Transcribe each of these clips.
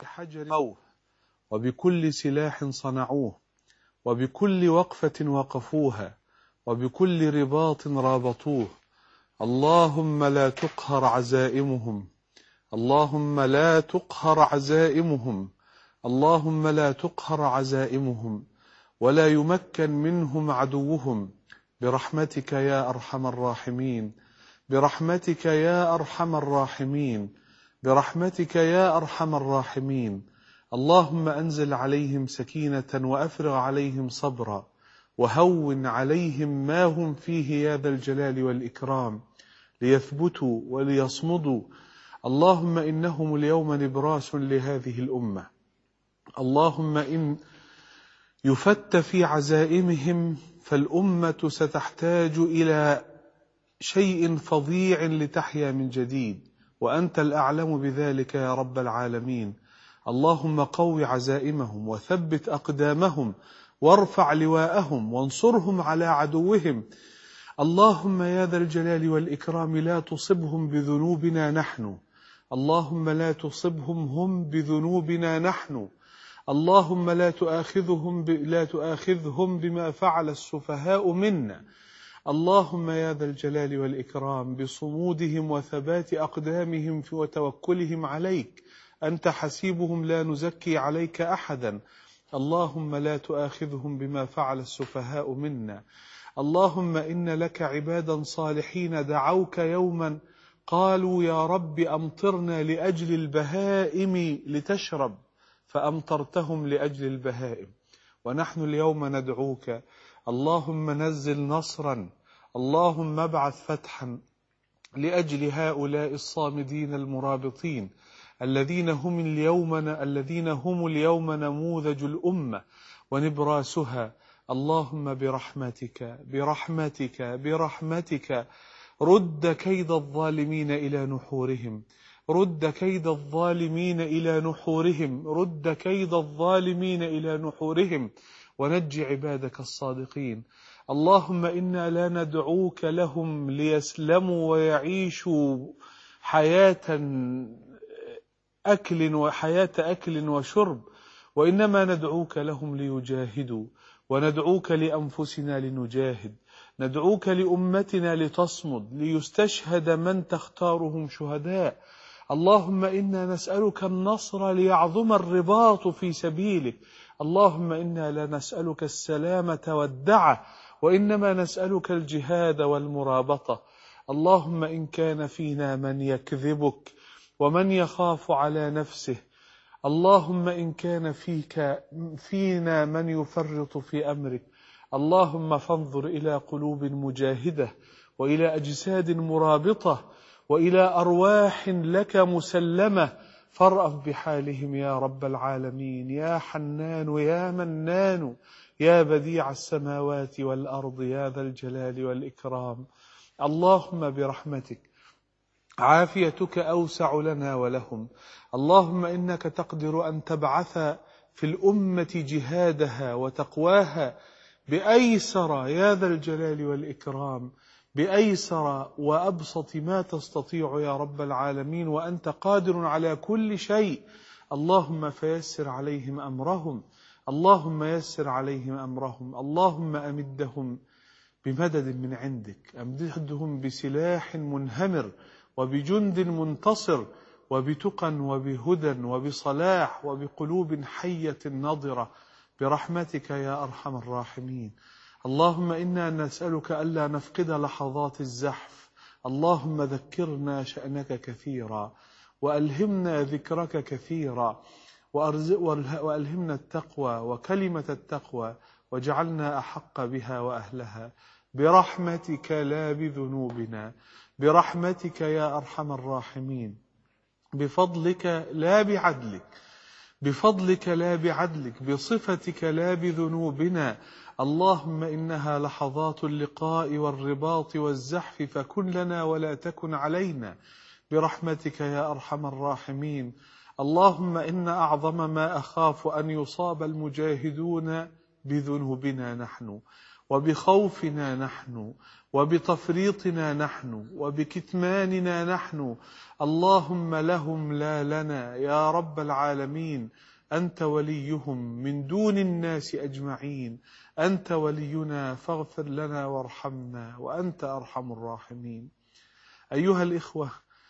حجر موه وبكل سلاح صنعوه وبكل وقفة وقفوها وبكل رباط رابطوه اللهم لا تقهر عزائمهم اللهم لا تقهر عزائمهم اللهم لا تقهر عزائمهم ولا يمكن منهم عدوهم برحمتك يا أرحم الراحمين برحمتك يا أرحم الراحمين برحمتك يا أرحم الراحمين اللهم أنزل عليهم سكينة وأفرغ عليهم صبرا وهون عليهم ما هم فيه يا ذا الجلال والإكرام ليثبتوا وليصمدوا اللهم إنهم اليوم نبراس لهذه الأمة اللهم إن يفت في عزائمهم فالأمة ستحتاج إلى شيء فظيع لتحيا من جديد وأنت الأعلم بذلك يا رب العالمين اللهم قو عزائمهم وثبت أقدامهم وارفع لواءهم وانصرهم على عدوهم اللهم يا ذا الجلال والإكرام لا تصبهم بذنوبنا نحن اللهم لا تصبهم هم بذنوبنا نحن اللهم لا تؤاخذهم ب... لا تؤاخذهم بما فعل السفهاء منا اللهم يا ذا الجلال والإكرام بصمودهم وثبات أقدامهم وتوكلهم عليك أنت حسيبهم لا نزكي عليك أحدا اللهم لا تؤاخذهم بما فعل السفهاء منا اللهم إن لك عبادا صالحين دعوك يوما قالوا يا رب أمطرنا لأجل البهائم لتشرب فأمطرتهم لأجل البهائم ونحن اليوم ندعوك اللهم نزل نصرا اللهم ابعث فتحا لأجل هؤلاء الصامدين المرابطين الذين هم اليوم الذين هم اليوم نموذج الأمة ونبراسها اللهم برحمتك برحمتك برحمتك رد كيد الظالمين إلى نحورهم رد كيد الظالمين إلى نحورهم رد كيد الظالمين إلى نحورهم ونج عبادك الصادقين اللهم إنا لا ندعوك لهم ليسلموا ويعيشوا حياة أكل وحياة أكل وشرب وإنما ندعوك لهم ليجاهدوا وندعوك لأنفسنا لنجاهد ندعوك لأمتنا لتصمد ليستشهد من تختارهم شهداء اللهم إنا نسألك النصر ليعظم الرباط في سبيلك اللهم إنا لا نسألك السلامة والدعة وإنما نسألك الجهاد والمرابطة اللهم إن كان فينا من يكذبك ومن يخاف على نفسه اللهم إن كان فيك فينا من يفرط في أمرك اللهم فانظر إلى قلوب مجاهدة وإلى أجساد مرابطة وإلى أرواح لك مسلمة فارأف بحالهم يا رب العالمين يا حنان يا منان يا بديع السماوات والأرض يا ذا الجلال والإكرام اللهم برحمتك عافيتك أوسع لنا ولهم اللهم إنك تقدر أن تبعث في الأمة جهادها وتقواها بأيسر يا ذا الجلال والإكرام بأيسر وأبسط ما تستطيع يا رب العالمين وأنت قادر على كل شيء اللهم فيسر عليهم أمرهم اللهم يسر عليهم أمرهم اللهم أمدهم بمدد من عندك أمدهم بسلاح منهمر وبجند منتصر وبتقى وبهدى وبصلاح وبقلوب حية نضرة برحمتك يا أرحم الراحمين اللهم إنا نسألك ألا نفقد لحظات الزحف اللهم ذكرنا شأنك كثيرا وألهمنا ذكرك كثيرا وألهمنا التقوى وكلمة التقوى واجعلنا أحق بها وأهلها برحمتك لا بذنوبنا برحمتك يا أرحم الراحمين بفضلك لا بعدلك بفضلك لا بعدلك بصفتك لا بذنوبنا اللهم إنها لحظات اللقاء والرباط والزحف فكن لنا ولا تكن علينا برحمتك يا أرحم الراحمين اللهم إن أعظم ما أخاف أن يصاب المجاهدون بذنوبنا نحن وبخوفنا نحن وبتفريطنا نحن وبكتماننا نحن اللهم لهم لا لنا يا رب العالمين أنت وليهم من دون الناس أجمعين أنت ولينا فاغفر لنا وارحمنا وأنت أرحم الراحمين أيها الإخوة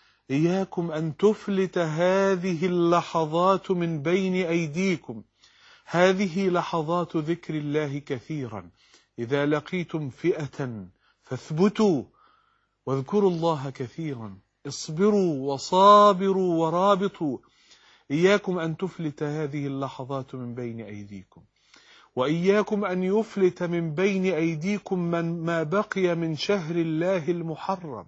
إياكم أن تفلت هذه اللحظات من بين أيديكم هذه لحظات ذكر الله كثيرا إذا لقيتم فئة فاثبتوا واذكروا الله كثيرا اصبروا وصابروا ورابطوا إياكم أن تفلت هذه اللحظات من بين أيديكم وإياكم أن يفلت من بين أيديكم من ما بقي من شهر الله المحرم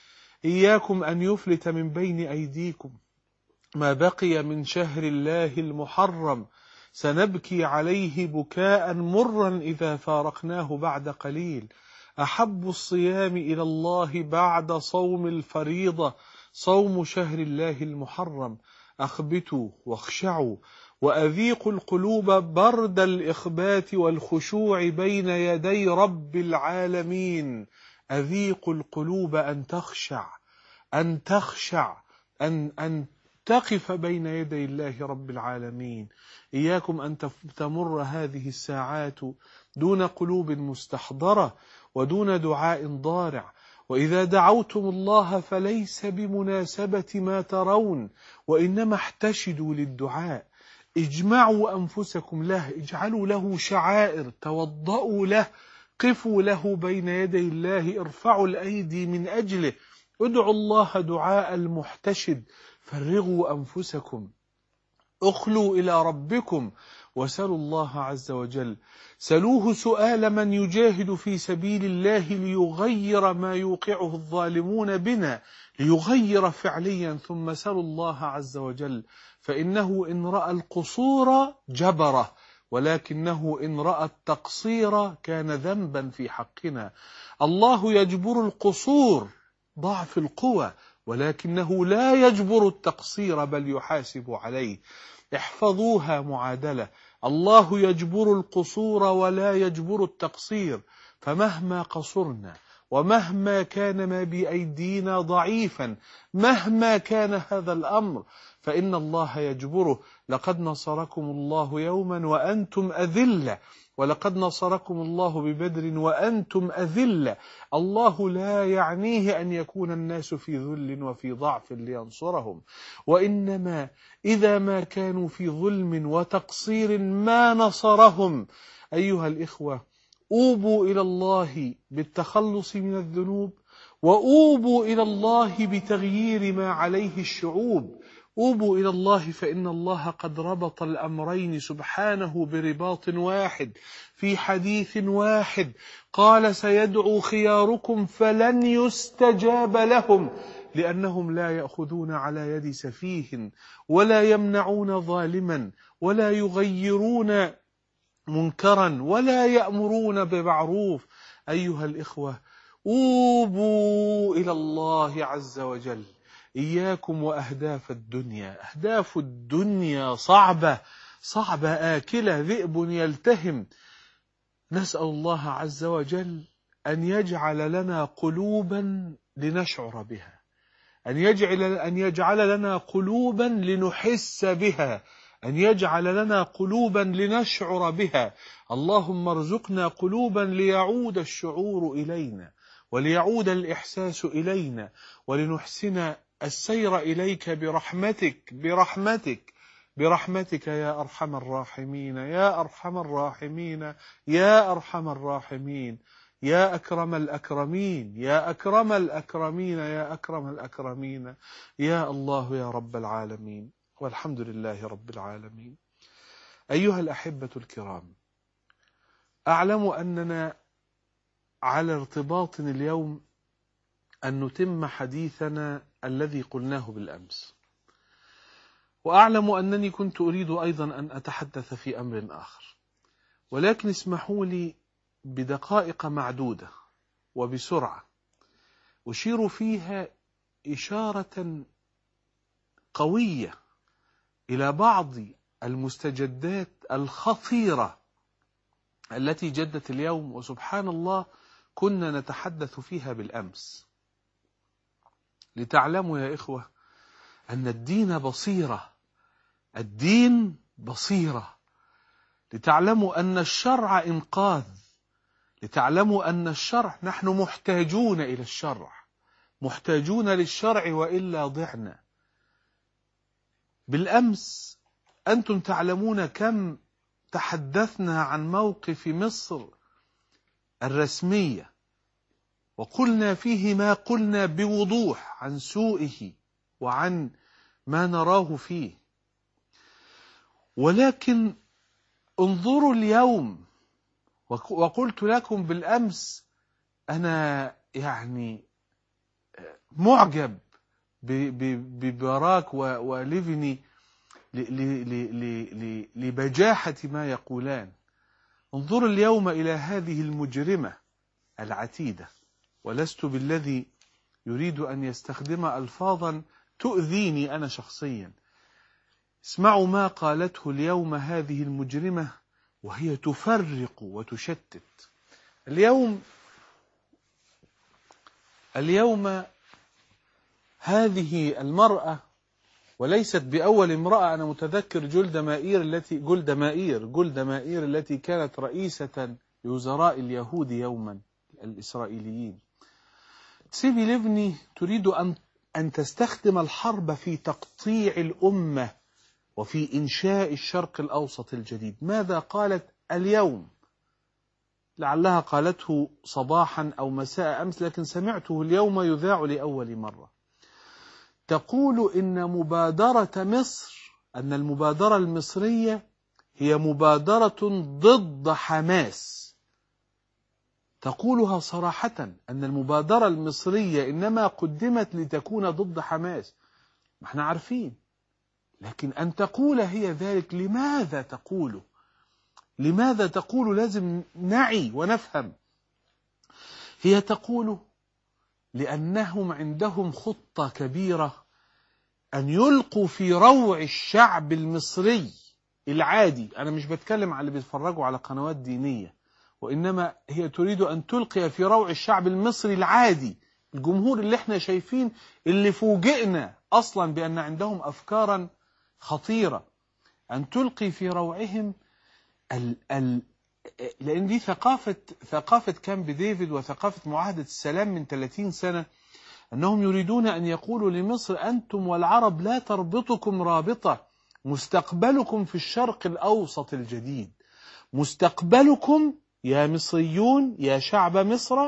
إياكم أن يفلت من بين أيديكم ما بقي من شهر الله المحرم سنبكي عليه بكاء مرا إذا فارقناه بعد قليل أحب الصيام إلى الله بعد صوم الفريضة صوم شهر الله المحرم أخبتوا واخشعوا وأذيقوا القلوب برد الإخبات والخشوع بين يدي رب العالمين أذيقوا القلوب أن تخشع أن تخشع أن أن تقف بين يدي الله رب العالمين إياكم أن تمر هذه الساعات دون قلوب مستحضرة ودون دعاء ضارع وإذا دعوتم الله فليس بمناسبة ما ترون وإنما احتشدوا للدعاء اجمعوا أنفسكم له اجعلوا له شعائر توضأوا له قفوا له بين يدي الله ارفعوا الأيدي من أجله ادعوا الله دعاء المحتشد فرغوا أنفسكم اخلوا إلى ربكم وسلوا الله عز وجل سلوه سؤال من يجاهد في سبيل الله ليغير ما يوقعه الظالمون بنا ليغير فعليا ثم سلوا الله عز وجل فإنه إن رأى القصور جبره ولكنه إن رأى التقصير كان ذنبا في حقنا الله يجبر القصور ضعف القوى ولكنه لا يجبر التقصير بل يحاسب عليه احفظوها معادلة الله يجبر القصور ولا يجبر التقصير فمهما قصرنا ومهما كان ما بأيدينا ضعيفا مهما كان هذا الأمر فإن الله يجبره لقد نصركم الله يوما وأنتم أذلة ولقد نصركم الله ببدر وأنتم أذلة الله لا يعنيه أن يكون الناس في ذل وفي ضعف لينصرهم وإنما إذا ما كانوا في ظلم وتقصير ما نصرهم أيها الإخوة أوبوا إلى الله بالتخلص من الذنوب وأوبوا إلى الله بتغيير ما عليه الشعوب أوبوا إلى الله فإن الله قد ربط الأمرين سبحانه برباط واحد في حديث واحد قال سيدعو خياركم فلن يستجاب لهم لأنهم لا يأخذون على يد سفيه ولا يمنعون ظالما ولا يغيرون منكرا ولا يأمرون بمعروف أيها الإخوة أوبوا إلى الله عز وجل إياكم وأهداف الدنيا أهداف الدنيا صعبة صعبة آكلة ذئب يلتهم نسأل الله عز وجل أن يجعل لنا قلوبا لنشعر بها أن يجعل, أن يجعل لنا قلوبا لنحس بها أن يجعل لنا قلوبا لنشعر بها اللهم ارزقنا قلوبا ليعود الشعور إلينا وليعود الإحساس إلينا ولنحسن السير إليك برحمتك برحمتك برحمتك يا أرحم الراحمين يا أرحم الراحمين يا أرحم الراحمين يا أكرم الأكرمين يا أكرم الأكرمين يا أكرم الأكرمين يا الله يا رب العالمين والحمد لله رب العالمين أيها الأحبة الكرام أعلم أننا على ارتباط اليوم أن نتم حديثنا الذي قلناه بالأمس وأعلم أنني كنت أريد أيضا أن أتحدث في أمر آخر ولكن اسمحوا لي بدقائق معدودة وبسرعة أشير فيها إشارة قوية إلى بعض المستجدات الخطيرة التي جدت اليوم وسبحان الله كنا نتحدث فيها بالأمس لتعلموا يا إخوة أن الدين بصيرة الدين بصيرة لتعلموا أن الشرع إنقاذ لتعلموا أن الشرع نحن محتاجون إلى الشرع محتاجون للشرع وإلا ضعنا بالأمس أنتم تعلمون كم تحدثنا عن موقف مصر الرسمية وقلنا فيه ما قلنا بوضوح عن سوءه وعن ما نراه فيه ولكن انظروا اليوم وقلت لكم بالأمس أنا يعني معجب ببراك وليفني لبجاحة ما يقولان انظروا اليوم إلى هذه المجرمة العتيدة ولست بالذي يريد أن يستخدم ألفاظا تؤذيني أنا شخصيا اسمعوا ما قالته اليوم هذه المجرمة وهي تفرق وتشتت اليوم اليوم هذه المرأة وليست بأول امرأة أنا متذكر جلد مائير التي جلد مائير جلد مائير التي كانت رئيسة لوزراء اليهود يوما الإسرائيليين سيبي ليفني تريد أن أن تستخدم الحرب في تقطيع الأمة وفي إنشاء الشرق الأوسط الجديد ماذا قالت اليوم لعلها قالته صباحا أو مساء أمس لكن سمعته اليوم يذاع لأول مرة تقول إن مبادرة مصر أن المبادرة المصرية هي مبادرة ضد حماس تقولها صراحة أن المبادرة المصرية إنما قدمت لتكون ضد حماس ما احنا عارفين لكن أن تقول هي ذلك لماذا تقول لماذا تقول لازم نعي ونفهم هي تقول لأنهم عندهم خطة كبيرة أن يلقوا في روع الشعب المصري العادي أنا مش بتكلم على اللي بيتفرجوا على قنوات دينية وإنما هي تريد أن تلقي في روع الشعب المصري العادي الجمهور اللي احنا شايفين اللي فوجئنا أصلا بأن عندهم أفكارا خطيرة أن تلقي في روعهم ال ال لأن دي ثقافة ثقافة كامب ديفيد وثقافة معاهدة السلام من 30 سنة أنهم يريدون أن يقولوا لمصر أنتم والعرب لا تربطكم رابطة مستقبلكم في الشرق الأوسط الجديد مستقبلكم يا مصريون يا شعب مصر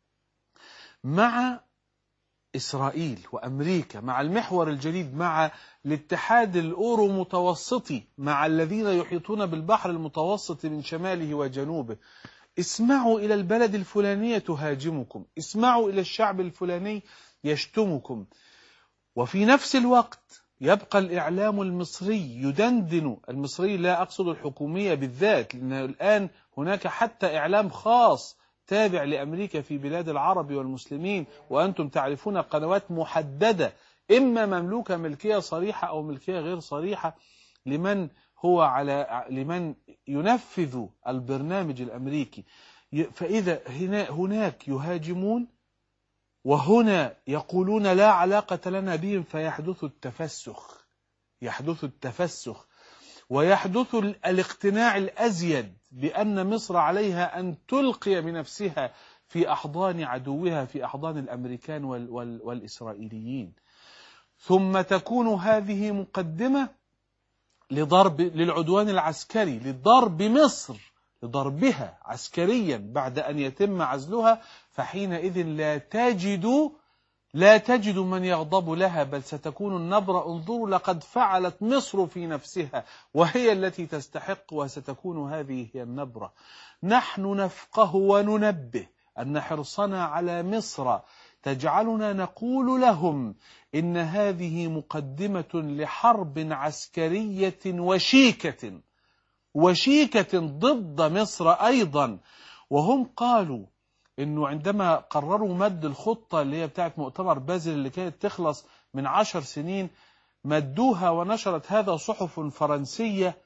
مع إسرائيل وأمريكا مع المحور الجديد مع الاتحاد الأورو متوسطي مع الذين يحيطون بالبحر المتوسط من شماله وجنوبه اسمعوا إلى البلد الفلانية تهاجمكم اسمعوا إلى الشعب الفلاني يشتمكم وفي نفس الوقت يبقى الإعلام المصري يدندن المصري لا أقصد الحكومية بالذات لأن الآن هناك حتى إعلام خاص تابع لأمريكا في بلاد العرب والمسلمين وأنتم تعرفون قنوات محددة إما مملوكة ملكية صريحة أو ملكية غير صريحة لمن هو على لمن ينفذ البرنامج الأمريكي فإذا هنا هناك يهاجمون وهنا يقولون لا علاقة لنا بهم فيحدث التفسخ يحدث التفسخ ويحدث الاقتناع الأزيد بأن مصر عليها أن تلقي بنفسها في أحضان عدوها في أحضان الأمريكان وال وال والإسرائيليين ثم تكون هذه مقدمة لضرب للعدوان العسكري لضرب مصر لضربها عسكريا بعد أن يتم عزلها فحينئذ لا تجد لا تجد من يغضب لها بل ستكون النبرة انظروا لقد فعلت مصر في نفسها وهي التي تستحق وستكون هذه هي النبرة نحن نفقه وننبه أن حرصنا على مصر تجعلنا نقول لهم إن هذه مقدمة لحرب عسكرية وشيكة وشيكة ضد مصر أيضا وهم قالوا انه عندما قرروا مد الخطة اللي هي بتاعت مؤتمر بازل اللي كانت تخلص من عشر سنين مدوها ونشرت هذا صحف فرنسية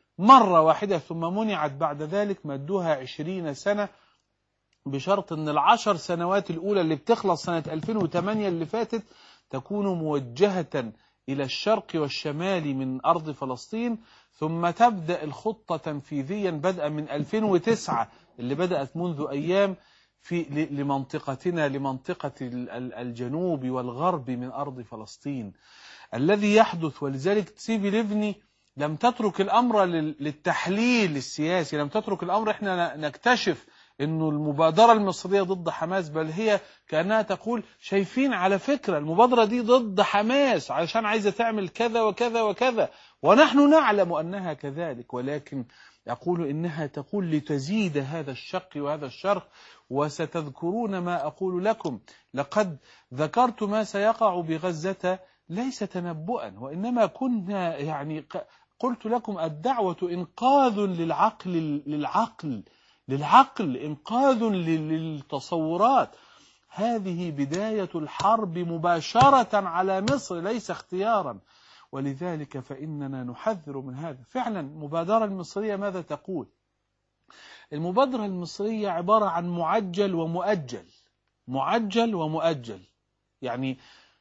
مرة واحدة ثم منعت بعد ذلك مدوها عشرين سنة بشرط ان العشر سنوات الأولى اللي بتخلص سنة 2008 اللي فاتت تكون موجهة إلى الشرق والشمال من أرض فلسطين ثم تبدأ الخطة تنفيذيا بدءا من 2009 اللي بدأت منذ أيام في لمنطقتنا لمنطقة الجنوب والغرب من أرض فلسطين الذي يحدث ولذلك سيفي ليفني لم تترك الأمر للتحليل السياسي لم تترك الأمر احنا نكتشف انه المبادرة المصرية ضد حماس بل هي كأنها تقول شايفين على فكرة المبادرة دي ضد حماس علشان عايزة تعمل كذا وكذا وكذا ونحن نعلم أنها كذلك ولكن يقول إنها تقول لتزيد هذا الشق وهذا الشرق وستذكرون ما أقول لكم لقد ذكرت ما سيقع بغزة ليس تنبؤا وإنما كنا يعني قلت لكم الدعوة إنقاذ للعقل للعقل للعقل إنقاذ للتصورات هذه بداية الحرب مباشرة على مصر ليس اختيارا ولذلك فإننا نحذر من هذا فعلا المبادرة المصرية ماذا تقول المبادرة المصرية عبارة عن معجل ومؤجل معجل ومؤجل يعني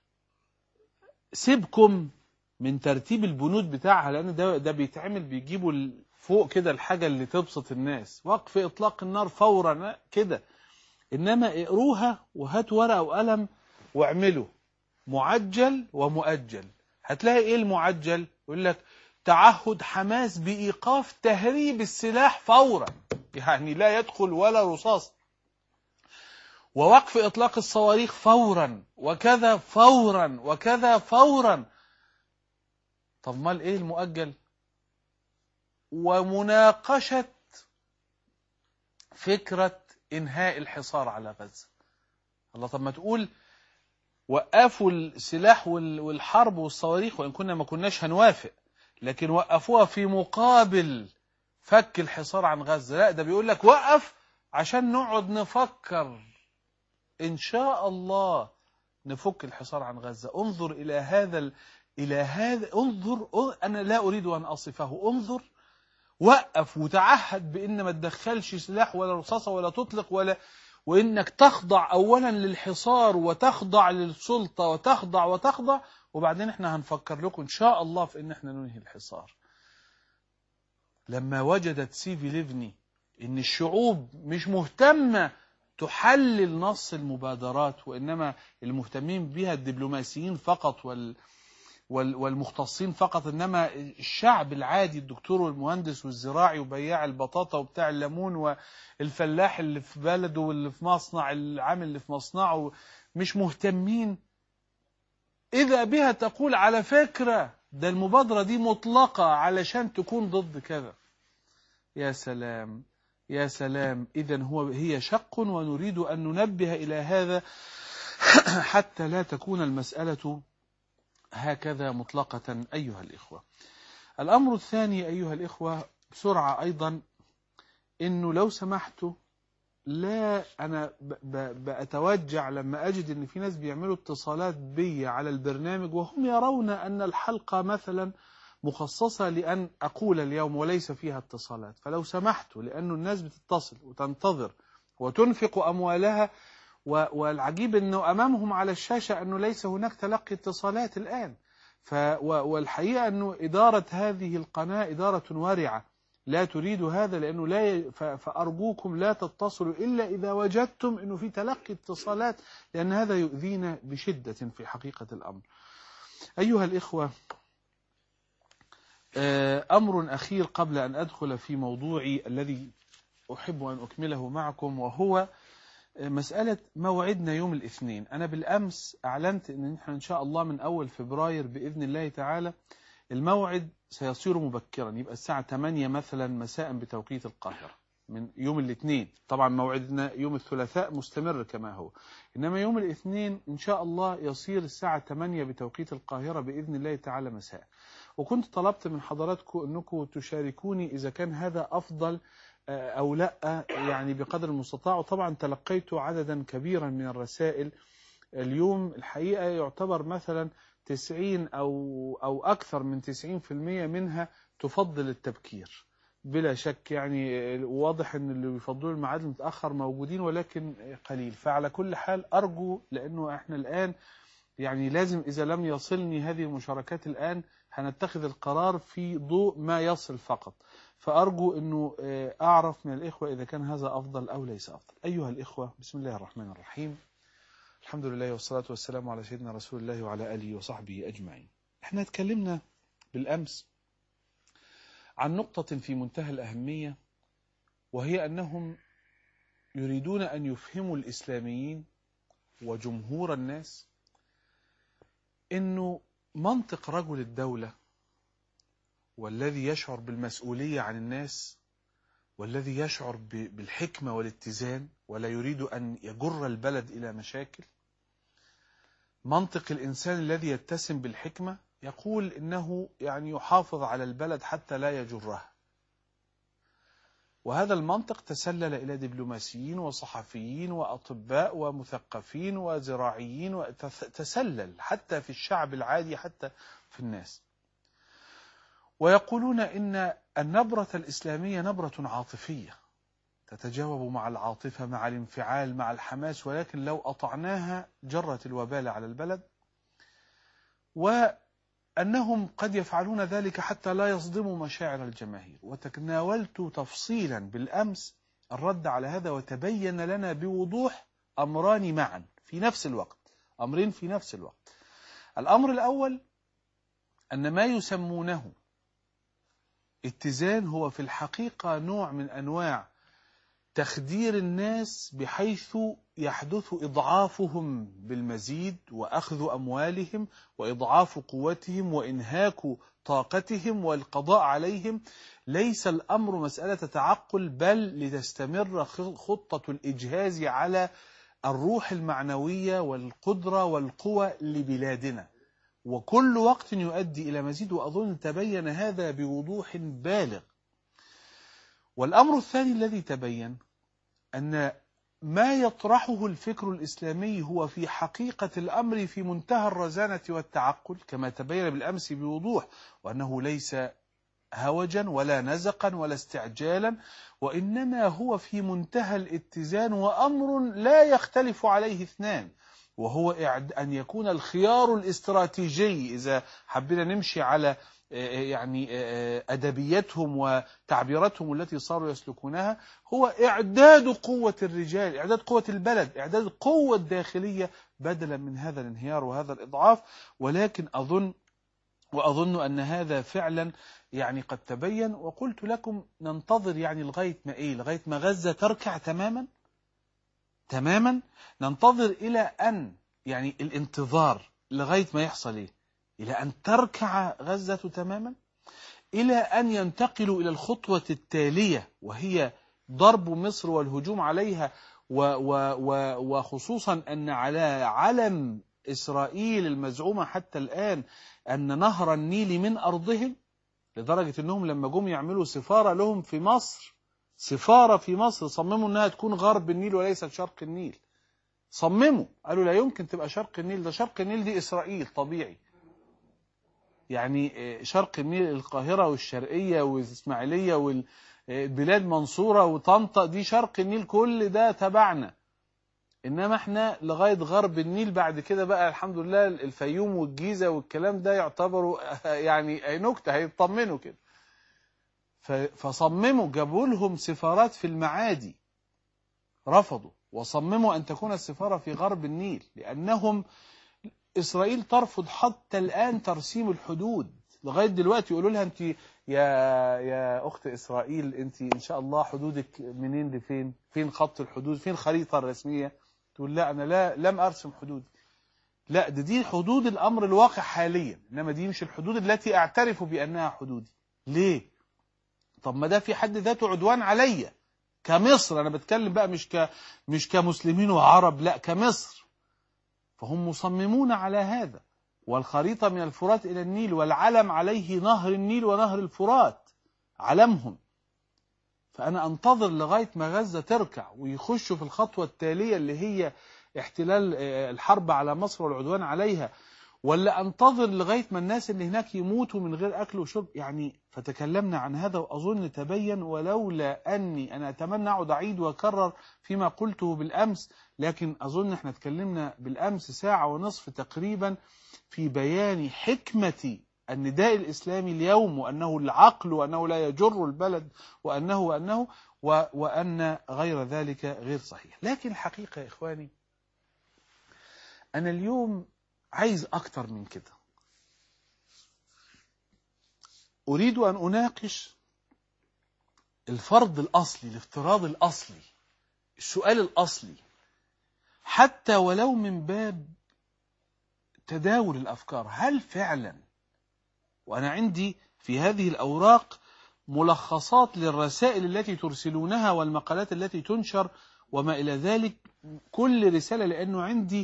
سيبكم من ترتيب البنود بتاعها لأن ده, ده بيتعمل بيجيبوا فوق كده الحاجة اللي تبسط الناس وقف إطلاق النار فورا كده إنما اقروها وهاتوا ورقة وقلم واعملوا معجل ومؤجل هتلاقي إيه المعجل يقول لك تعهد حماس بإيقاف تهريب السلاح فورا يعني لا يدخل ولا رصاص ووقف إطلاق الصواريخ فورا وكذا فورا وكذا فورا طب مال إيه المؤجل ومناقشة فكرة إنهاء الحصار على غزة الله طب ما تقول وقفوا السلاح والحرب والصواريخ وإن كنا ما كناش هنوافق لكن وقفوها في مقابل فك الحصار عن غزة لا ده بيقول لك وقف عشان نقعد نفكر إن شاء الله نفك الحصار عن غزة انظر إلى هذا إلى هذا انظر أنا لا أريد أن أصفه انظر وقف وتعهد بأن ما تدخلش سلاح ولا رصاصة ولا تطلق ولا وإنك تخضع أولا للحصار وتخضع للسلطة وتخضع وتخضع وبعدين احنا هنفكر لكم إن شاء الله في إن احنا ننهي الحصار لما وجدت سيفي ليفني إن الشعوب مش مهتمة تحلل نص المبادرات وإنما المهتمين بها الدبلوماسيين فقط وال والمختصين فقط إنما الشعب العادي الدكتور والمهندس والزراعي وبياع البطاطا وبتاع الليمون والفلاح اللي في بلده واللي في مصنع العامل اللي في مصنعه مش مهتمين إذا بها تقول على فكرة ده المبادرة دي مطلقة علشان تكون ضد كذا يا سلام يا سلام إذا هو هي شق ونريد أن ننبه إلى هذا حتى لا تكون المسألة هكذا مطلقة أيها الإخوة الأمر الثاني أيها الإخوة بسرعة أيضا إنه لو سمحت لا أنا بأتوجع لما أجد إن في ناس بيعملوا اتصالات بي على البرنامج وهم يرون أن الحلقة مثلا مخصصة لأن أقول اليوم وليس فيها اتصالات فلو سمحت لأن الناس بتتصل وتنتظر وتنفق أموالها والعجيب أنه أمامهم على الشاشة أنه ليس هناك تلقي اتصالات الآن ف والحقيقة أنه إدارة هذه القناة إدارة وارعة لا تريد هذا لأنه لا ي... فأرجوكم لا تتصلوا إلا إذا وجدتم أنه في تلقي اتصالات لأن هذا يؤذينا بشدة في حقيقة الأمر أيها الإخوة أمر أخير قبل أن أدخل في موضوعي الذي أحب أن أكمله معكم وهو مسألة موعدنا يوم الاثنين أنا بالأمس أعلنت أن نحن إن شاء الله من أول فبراير بإذن الله تعالى الموعد سيصير مبكرا يبقى الساعة 8 مثلا مساء بتوقيت القاهرة من يوم الاثنين طبعا موعدنا يوم الثلاثاء مستمر كما هو إنما يوم الاثنين إن شاء الله يصير الساعة 8 بتوقيت القاهرة بإذن الله تعالى مساء وكنت طلبت من حضراتكم أنكم تشاركوني إذا كان هذا أفضل أو لا يعني بقدر المستطاع وطبعا تلقيت عددا كبيرا من الرسائل اليوم الحقيقة يعتبر مثلا 90 أو, أو أكثر من 90% منها تفضل التبكير بلا شك يعني واضح ان اللي بيفضلوا الميعاد المتاخر موجودين ولكن قليل فعلى كل حال ارجو لانه احنا الان يعني لازم اذا لم يصلني هذه المشاركات الان هنتخذ القرار في ضوء ما يصل فقط فارجو انه اعرف من الاخوه اذا كان هذا افضل او ليس افضل ايها الاخوه بسم الله الرحمن الرحيم الحمد لله والصلاه والسلام على سيدنا رسول الله وعلى اله وصحبه اجمعين احنا اتكلمنا بالامس عن نقطة في منتهى الأهمية وهي أنهم يريدون أن يفهموا الإسلاميين وجمهور الناس أنه منطق رجل الدولة والذي يشعر بالمسؤولية عن الناس والذي يشعر بالحكمة والاتزان ولا يريد أن يجر البلد إلى مشاكل منطق الإنسان الذي يتسم بالحكمة يقول إنه يعني يحافظ على البلد حتى لا يجرها وهذا المنطق تسلل إلى دبلوماسيين وصحفيين وأطباء ومثقفين وزراعيين وتسلل حتى في الشعب العادي حتى في الناس ويقولون إن النبرة الإسلامية نبرة عاطفية تتجاوب مع العاطفة مع الانفعال مع الحماس ولكن لو أطعناها جرت الوبال على البلد وأنهم قد يفعلون ذلك حتى لا يصدموا مشاعر الجماهير وتناولت تفصيلا بالأمس الرد على هذا وتبين لنا بوضوح أمران معا في نفس الوقت أمرين في نفس الوقت الأمر الأول أن ما يسمونه اتزان هو في الحقيقة نوع من أنواع تخدير الناس بحيث يحدث إضعافهم بالمزيد وأخذ أموالهم وإضعاف قوتهم وإنهاك طاقتهم والقضاء عليهم ليس الأمر مسألة تعقل بل لتستمر خطة الإجهاز على الروح المعنوية والقدرة والقوة لبلادنا وكل وقت يؤدي إلى مزيد وأظن تبين هذا بوضوح بالغ والأمر الثاني الذي تبين أن ما يطرحه الفكر الإسلامي هو في حقيقة الأمر في منتهى الرزانة والتعقل كما تبين بالأمس بوضوح وأنه ليس هوجا ولا نزقا ولا استعجالا وإنما هو في منتهى الاتزان وأمر لا يختلف عليه اثنان وهو أن يكون الخيار الاستراتيجي إذا حبينا نمشي على يعني أدبيتهم وتعبيراتهم التي صاروا يسلكونها هو إعداد قوة الرجال إعداد قوة البلد إعداد القوة الداخلية بدلا من هذا الانهيار وهذا الإضعاف ولكن أظن وأظن أن هذا فعلا يعني قد تبين وقلت لكم ننتظر يعني لغاية ما إيه لغاية ما غزة تركع تماما تماما ننتظر إلى أن يعني الانتظار لغاية ما يحصل إيه إلى أن تركع غزة تماما إلى أن ينتقلوا إلى الخطوة التالية وهي ضرب مصر والهجوم عليها و و و وخصوصا أن على علم إسرائيل المزعومة حتى الآن أن نهر النيل من أرضهم لدرجة أنهم لما جم يعملوا سفارة لهم في مصر سفارة في مصر صمموا أنها تكون غرب النيل وليست شرق النيل صمموا قالوا لا يمكن تبقى شرق النيل ده شرق النيل دي إسرائيل طبيعي يعني شرق النيل القاهرة والشرقية والإسماعيلية والبلاد منصورة وطنطا دي شرق النيل كل ده تبعنا إنما احنا لغاية غرب النيل بعد كده بقى الحمد لله الفيوم والجيزة والكلام ده يعتبروا يعني نكتة هيطمنوا كده فصمموا جابوا لهم سفارات في المعادي رفضوا وصمموا أن تكون السفارة في غرب النيل لأنهم إسرائيل ترفض حتى الآن ترسيم الحدود لغاية دلوقتي يقولوا لها أنت يا يا أخت إسرائيل أنت إن شاء الله حدودك منين لفين فين خط الحدود فين الخريطة الرسمية تقول لا أنا لا لم أرسم حدودي لا دي, دي حدود الأمر الواقع حاليا إنما دي مش الحدود التي أعترف بأنها حدودي ليه طب ما ده في حد ذاته عدوان عليا كمصر أنا بتكلم بقى مش ك مش كمسلمين وعرب لا كمصر فهم مصممون على هذا والخريطة من الفرات إلى النيل والعلم عليه نهر النيل ونهر الفرات علمهم فأنا أنتظر لغاية ما غزة تركع ويخشوا في الخطوة التالية اللي هي احتلال الحرب على مصر والعدوان عليها ولا انتظر لغاية ما الناس اللي هناك يموتوا من غير أكل وشرب يعني فتكلمنا عن هذا وأظن تبين ولولا أني أنا أتمنى أعود أعيد وأكرر فيما قلته بالأمس لكن أظن احنا تكلمنا بالأمس ساعة ونصف تقريبا في بيان حكمة النداء الإسلامي اليوم وأنه العقل وأنه لا يجر البلد وأنه وأنه وأن غير ذلك غير صحيح لكن الحقيقة يا إخواني أنا اليوم عايز أكتر من كده أريد أن أناقش الفرض الأصلي الافتراض الأصلي السؤال الأصلي حتى ولو من باب تداول الأفكار هل فعلا وأنا عندي في هذه الأوراق ملخصات للرسائل التي ترسلونها والمقالات التي تنشر وما إلى ذلك كل رسالة لأنه عندي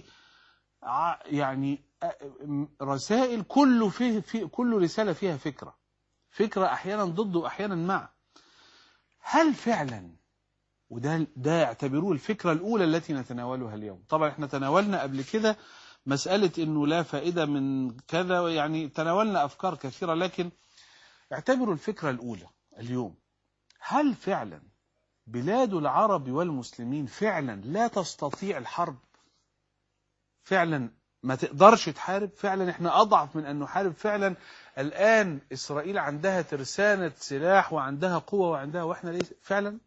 يعني رسائل كل فيه في كل رسالة فيها فكرة فكرة أحيانا ضد وأحيانا مع هل فعلا وده ده اعتبروه الفكرة الأولى التي نتناولها اليوم طبعا احنا تناولنا قبل كده مسألة انه لا فائدة من كذا يعني تناولنا أفكار كثيرة لكن اعتبروا الفكرة الأولى اليوم هل فعلا بلاد العرب والمسلمين فعلا لا تستطيع الحرب فعلا ما تقدرش تحارب فعلا احنا أضعف من أن نحارب فعلا الآن إسرائيل عندها ترسانة سلاح وعندها قوة وعندها وإحنا ليس فعلا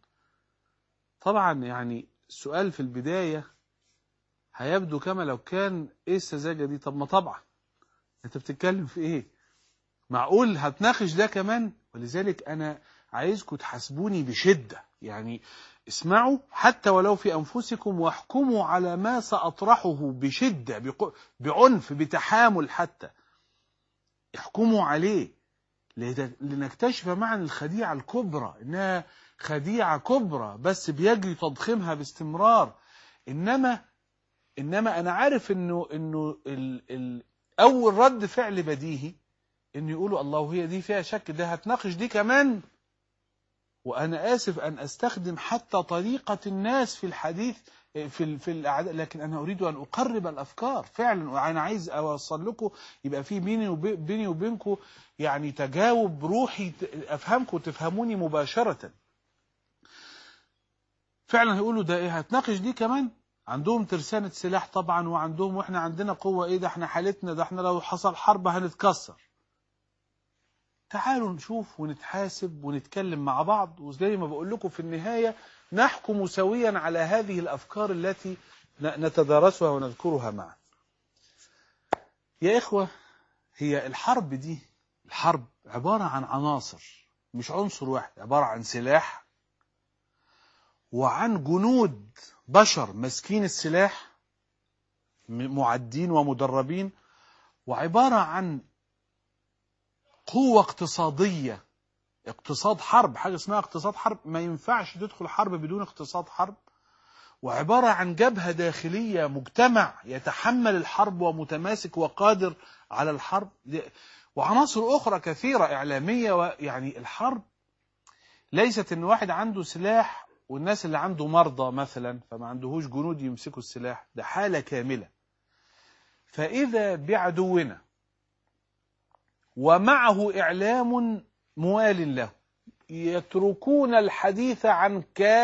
طبعا يعني السؤال في البداية هيبدو كما لو كان ايه السذاجة دي طب ما طبعا انت بتتكلم في ايه معقول هتناقش ده كمان ولذلك انا عايزكم تحاسبوني بشدة يعني اسمعوا حتى ولو في أنفسكم واحكموا على ما سأطرحه بشدة بعنف بتحامل حتى احكموا عليه لنكتشف معا الخديعة الكبرى إنها خديعة كبرى بس بيجري تضخيمها باستمرار إنما إنما أنا عارف إنه إنه ال ال أول رد فعل بديهي إنه يقولوا الله هي دي فيها شك ده هتناقش دي كمان وأنا آسف أن أستخدم حتى طريقة الناس في الحديث في في الأعداء لكن أنا أريد أن أقرب الأفكار فعلا وأنا عايز أوصل لكم يبقى في بيني وبيني وبينكم يعني تجاوب روحي أفهمكم وتفهموني مباشرة فعلا هيقولوا ده إيه هتناقش دي كمان عندهم ترسانة سلاح طبعا وعندهم وإحنا عندنا قوة إيه ده إحنا حالتنا ده إحنا لو حصل حرب هنتكسر تعالوا نشوف ونتحاسب ونتكلم مع بعض وزي ما بقول لكم في النهاية نحكم سويا على هذه الأفكار التي نتدارسها ونذكرها معا يا إخوة هي الحرب دي الحرب عبارة عن عناصر مش عنصر واحد عبارة عن سلاح وعن جنود بشر ماسكين السلاح معدين ومدربين وعبارة عن قوة اقتصادية اقتصاد حرب حاجة اسمها اقتصاد حرب ما ينفعش تدخل حرب بدون اقتصاد حرب وعبارة عن جبهة داخلية مجتمع يتحمل الحرب ومتماسك وقادر على الحرب وعناصر أخرى كثيرة إعلامية ويعني الحرب ليست إن واحد عنده سلاح والناس اللي عنده مرضى مثلا فما عندهوش جنود يمسكوا السلاح ده حالة كاملة فإذا بعدونا ومعه إعلام موال له يتركون الحديث عن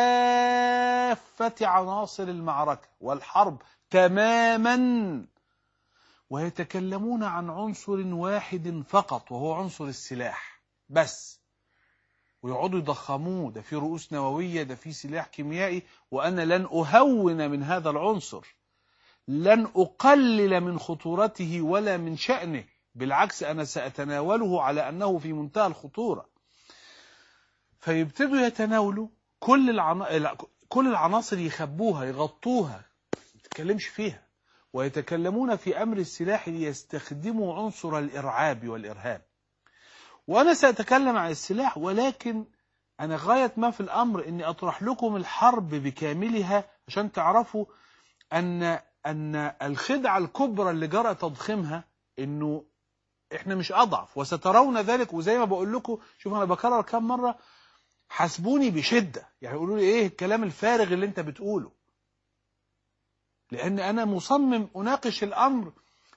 كافة عناصر المعركة والحرب تماما ويتكلمون عن عنصر واحد فقط وهو عنصر السلاح بس ويقعدوا يضخموه ده في رؤوس نووية ده في سلاح كيميائي وأنا لن أهون من هذا العنصر لن أقلل من خطورته ولا من شأنه بالعكس أنا سأتناوله على أنه في منتهى الخطورة فيبتدوا يتناولوا كل العنا... كل العناصر يخبوها يغطوها ما يتكلمش فيها ويتكلمون في أمر السلاح ليستخدموا عنصر الإرعاب والإرهاب وأنا سأتكلم عن السلاح ولكن أنا غاية ما في الأمر أني أطرح لكم الحرب بكاملها عشان تعرفوا أن أن الخدعة الكبرى اللي جرى تضخيمها أنه احنا مش اضعف وسترون ذلك وزي ما بقول لكم شوف انا بكرر كم مره حاسبوني بشده يعني يقولوا لي ايه الكلام الفارغ اللي انت بتقوله لان انا مصمم اناقش الامر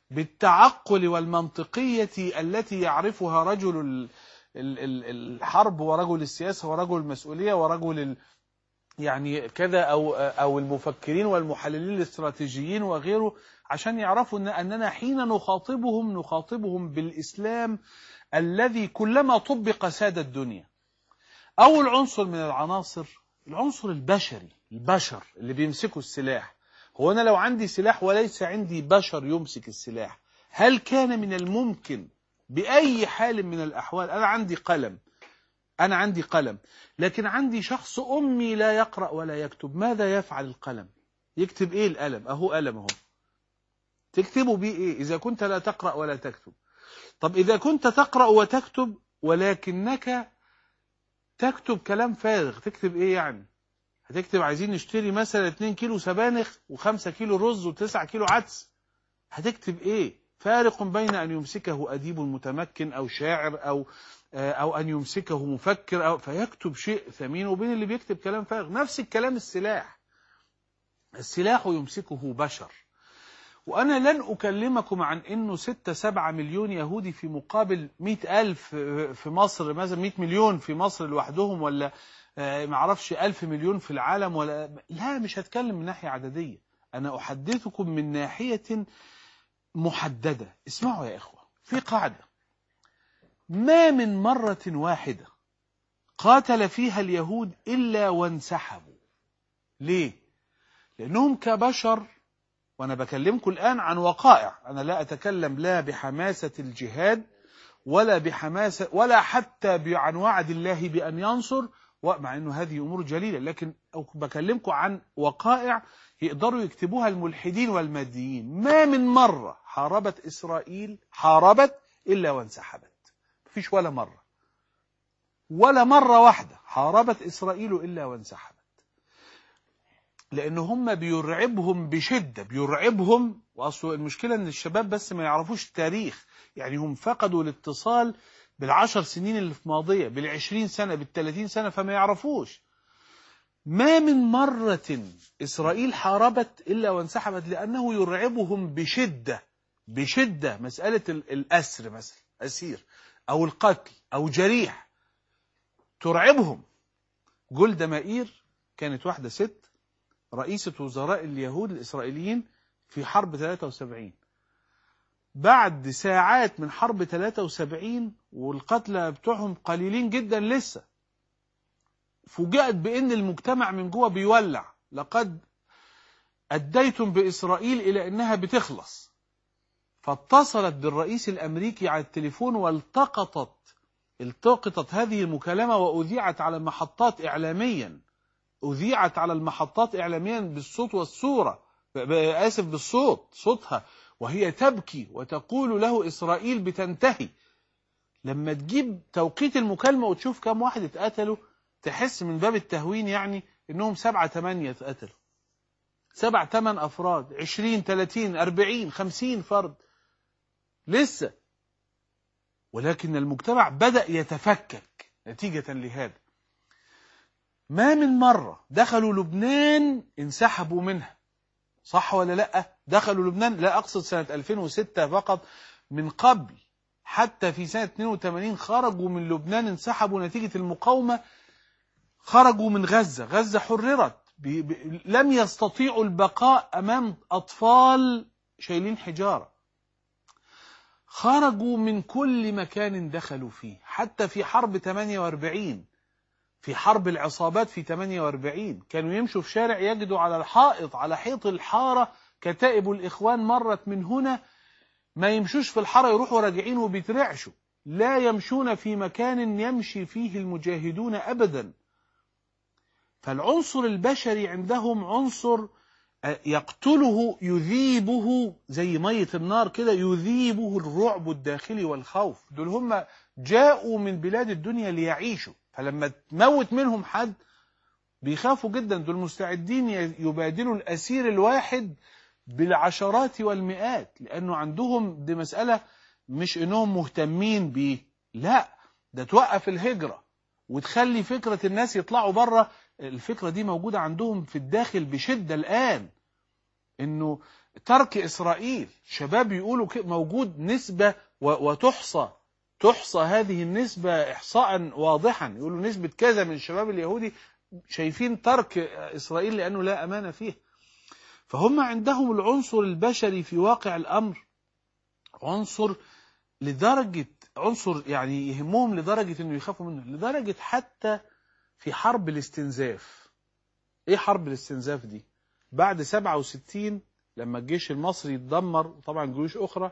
بالتعقل والمنطقية التي يعرفها رجل ال- ال- ال- الحرب ورجل السياسة ورجل المسؤولية ورجل ال- يعني كذا أو أو المفكرين والمحللين الاستراتيجيين وغيره عشان يعرفوا إن أننا حين نخاطبهم نخاطبهم بالإسلام الذي كلما طبق ساد الدنيا أول عنصر من العناصر العنصر البشري البشر اللي بيمسكوا السلاح هو أنا لو عندي سلاح وليس عندي بشر يمسك السلاح هل كان من الممكن بأي حال من الأحوال أنا عندي قلم أنا عندي قلم لكن عندي شخص أمي لا يقرأ ولا يكتب ماذا يفعل القلم يكتب إيه القلم أهو قلم أهو تكتبه بيه إيه إذا كنت لا تقرأ ولا تكتب طب إذا كنت تقرأ وتكتب ولكنك تكتب كلام فارغ تكتب إيه يعني هتكتب عايزين نشتري مثلا 2 كيلو سبانخ و5 كيلو رز و9 كيلو عدس هتكتب ايه فارق بين ان يمسكه اديب متمكن او شاعر او او ان يمسكه مفكر أو فيكتب شيء ثمين وبين اللي بيكتب كلام فارغ نفس الكلام السلاح السلاح يمسكه بشر وأنا لن أكلمكم عن أنه ستة سبعة مليون يهودي في مقابل مئة ألف في مصر مثلا مئة مليون في مصر لوحدهم ولا معرفش ألف مليون في العالم ولا لا مش هتكلم من ناحية عددية أنا أحدثكم من ناحية محددة اسمعوا يا إخوة في قاعدة ما من مرة واحدة قاتل فيها اليهود إلا وانسحبوا ليه؟ لأنهم كبشر وأنا بكلمكم الآن عن وقائع أنا لا أتكلم لا بحماسة الجهاد ولا بحماسة ولا حتى عن وعد الله بأن ينصر مع أنه هذه أمور جليلة لكن بكلمكم عن وقائع يقدروا يكتبوها الملحدين والماديين ما من مرة حاربت إسرائيل حاربت إلا وانسحبت مفيش ولا مرة ولا مرة واحدة حاربت إسرائيل إلا وانسحبت لأن هم بيرعبهم بشدة بيرعبهم وأصل المشكلة أن الشباب بس ما يعرفوش التاريخ يعني هم فقدوا الاتصال بالعشر سنين اللي في ماضية بالعشرين سنة بالثلاثين سنة فما يعرفوش ما من مرة إسرائيل حاربت إلا وانسحبت لأنه يرعبهم بشدة بشدة مسألة الأسر مثلا أسير أو القتل أو جريح ترعبهم جولدا مائير كانت واحدة ست رئيسة وزراء اليهود الإسرائيليين في حرب 73 بعد ساعات من حرب 73 والقتلى بتوعهم قليلين جدا لسه فوجئت بأن المجتمع من جوه بيولع لقد أديتم بإسرائيل إلى أنها بتخلص فاتصلت بالرئيس الأمريكي على التليفون والتقطت التقطت هذه المكالمة وأذيعت على محطات إعلاميا أذيعت على المحطات إعلاميا بالصوت والصورة آسف بالصوت صوتها وهي تبكي وتقول له إسرائيل بتنتهي لما تجيب توقيت المكالمة وتشوف كم واحد اتقتلوا تحس من باب التهوين يعني انهم سبعة تمانية اتقتلوا سبع تمن افراد عشرين تلاتين اربعين خمسين فرد لسه ولكن المجتمع بدأ يتفكك نتيجة لهذا ما من مرة دخلوا لبنان انسحبوا منها صح ولا لا دخلوا لبنان لا أقصد سنة 2006 فقط من قبل حتى في سنة 82 خرجوا من لبنان انسحبوا نتيجة المقاومة خرجوا من غزة غزة حررت بي بي لم يستطيعوا البقاء أمام أطفال شايلين حجارة خرجوا من كل مكان دخلوا فيه حتى في حرب 48 في حرب العصابات في 48 كانوا يمشوا في شارع يجدوا على الحائط على حيط الحارة كتائب الإخوان مرت من هنا ما يمشوش في الحارة يروحوا راجعين وبيترعشوا لا يمشون في مكان يمشي فيه المجاهدون أبدا فالعنصر البشري عندهم عنصر يقتله يذيبه زي مية النار كده يذيبه الرعب الداخلي والخوف دول هم جاءوا من بلاد الدنيا ليعيشوا فلما تموت منهم حد بيخافوا جدا دول مستعدين يبادلوا الأسير الواحد بالعشرات والمئات لأنه عندهم دي مسألة مش إنهم مهتمين بيه لا ده توقف الهجرة وتخلي فكرة الناس يطلعوا بره الفكرة دي موجودة عندهم في الداخل بشدة الآن إنه ترك إسرائيل شباب يقولوا ك- موجود نسبة و- وتحصى تحصى هذه النسبة إحصاء واضحا يقولوا نسبة كذا من الشباب اليهودي شايفين ترك إسرائيل لأنه لا أمان فيه فهم عندهم العنصر البشري في واقع الأمر عنصر لدرجة عنصر يعني يهمهم لدرجة انه يخافوا منه لدرجة حتى في حرب الاستنزاف ايه حرب الاستنزاف دي بعد 67 لما الجيش المصري اتدمر وطبعا جيوش اخرى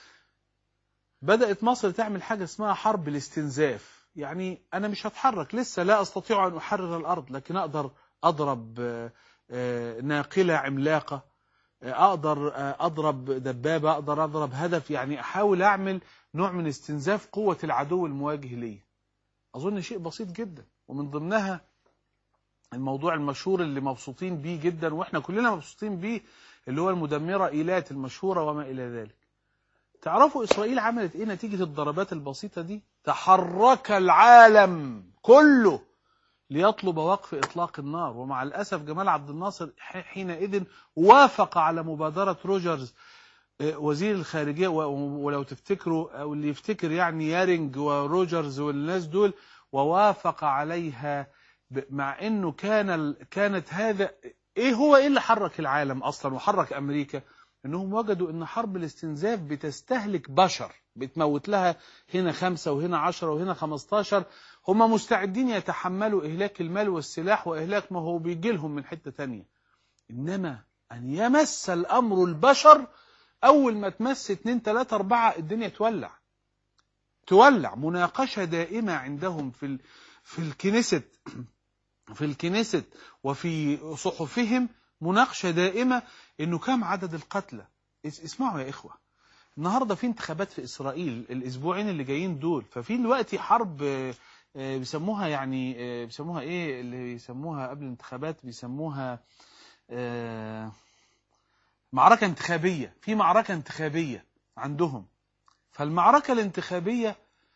بدأت مصر تعمل حاجة اسمها حرب الاستنزاف يعني انا مش هتحرك لسه لا استطيع ان احرر الارض لكن اقدر اضرب آه، آه، ناقلة عملاقة اقدر اضرب دبابه اقدر اضرب هدف يعني احاول اعمل نوع من استنزاف قوه العدو المواجه لي اظن شيء بسيط جدا ومن ضمنها الموضوع المشهور اللي مبسوطين بيه جدا واحنا كلنا مبسوطين بيه اللي هو المدمره ايلات المشهوره وما الى ذلك تعرفوا اسرائيل عملت ايه نتيجه الضربات البسيطه دي تحرك العالم كله ليطلب وقف إطلاق النار ومع الأسف جمال عبد الناصر ح- حينئذ وافق على مبادرة روجرز آه، وزير الخارجية و- ولو تفتكروا أو اللي يفتكر يعني يارينج وروجرز والناس دول ووافق عليها ب- مع انه كان ال- كانت هذا ايه هو ايه اللي حرك العالم اصلا وحرك امريكا انهم وجدوا ان حرب الاستنزاف بتستهلك بشر بتموت لها هنا خمسة وهنا عشرة وهنا خمستاشر هم مستعدين يتحملوا إهلاك المال والسلاح وإهلاك ما هو بيجي لهم من حتة تانية إنما أن يمس الأمر البشر أول ما تمس اتنين تلاتة أربعة الدنيا تولع تولع مناقشة دائمة عندهم في ال... في الكنيست في الكنيست وفي صحفهم مناقشة دائمة إنه كم عدد القتلى اس- اسمعوا يا إخوة النهاردة في انتخابات في إسرائيل الأسبوعين اللي جايين دول ففي دلوقتي حرب آه، آه، بيسموها يعني آه، بيسموها إيه اللي بيسموها قبل الانتخابات بيسموها آه، معركة انتخابية في معركة انتخابية عندهم فالمعركة الانتخابية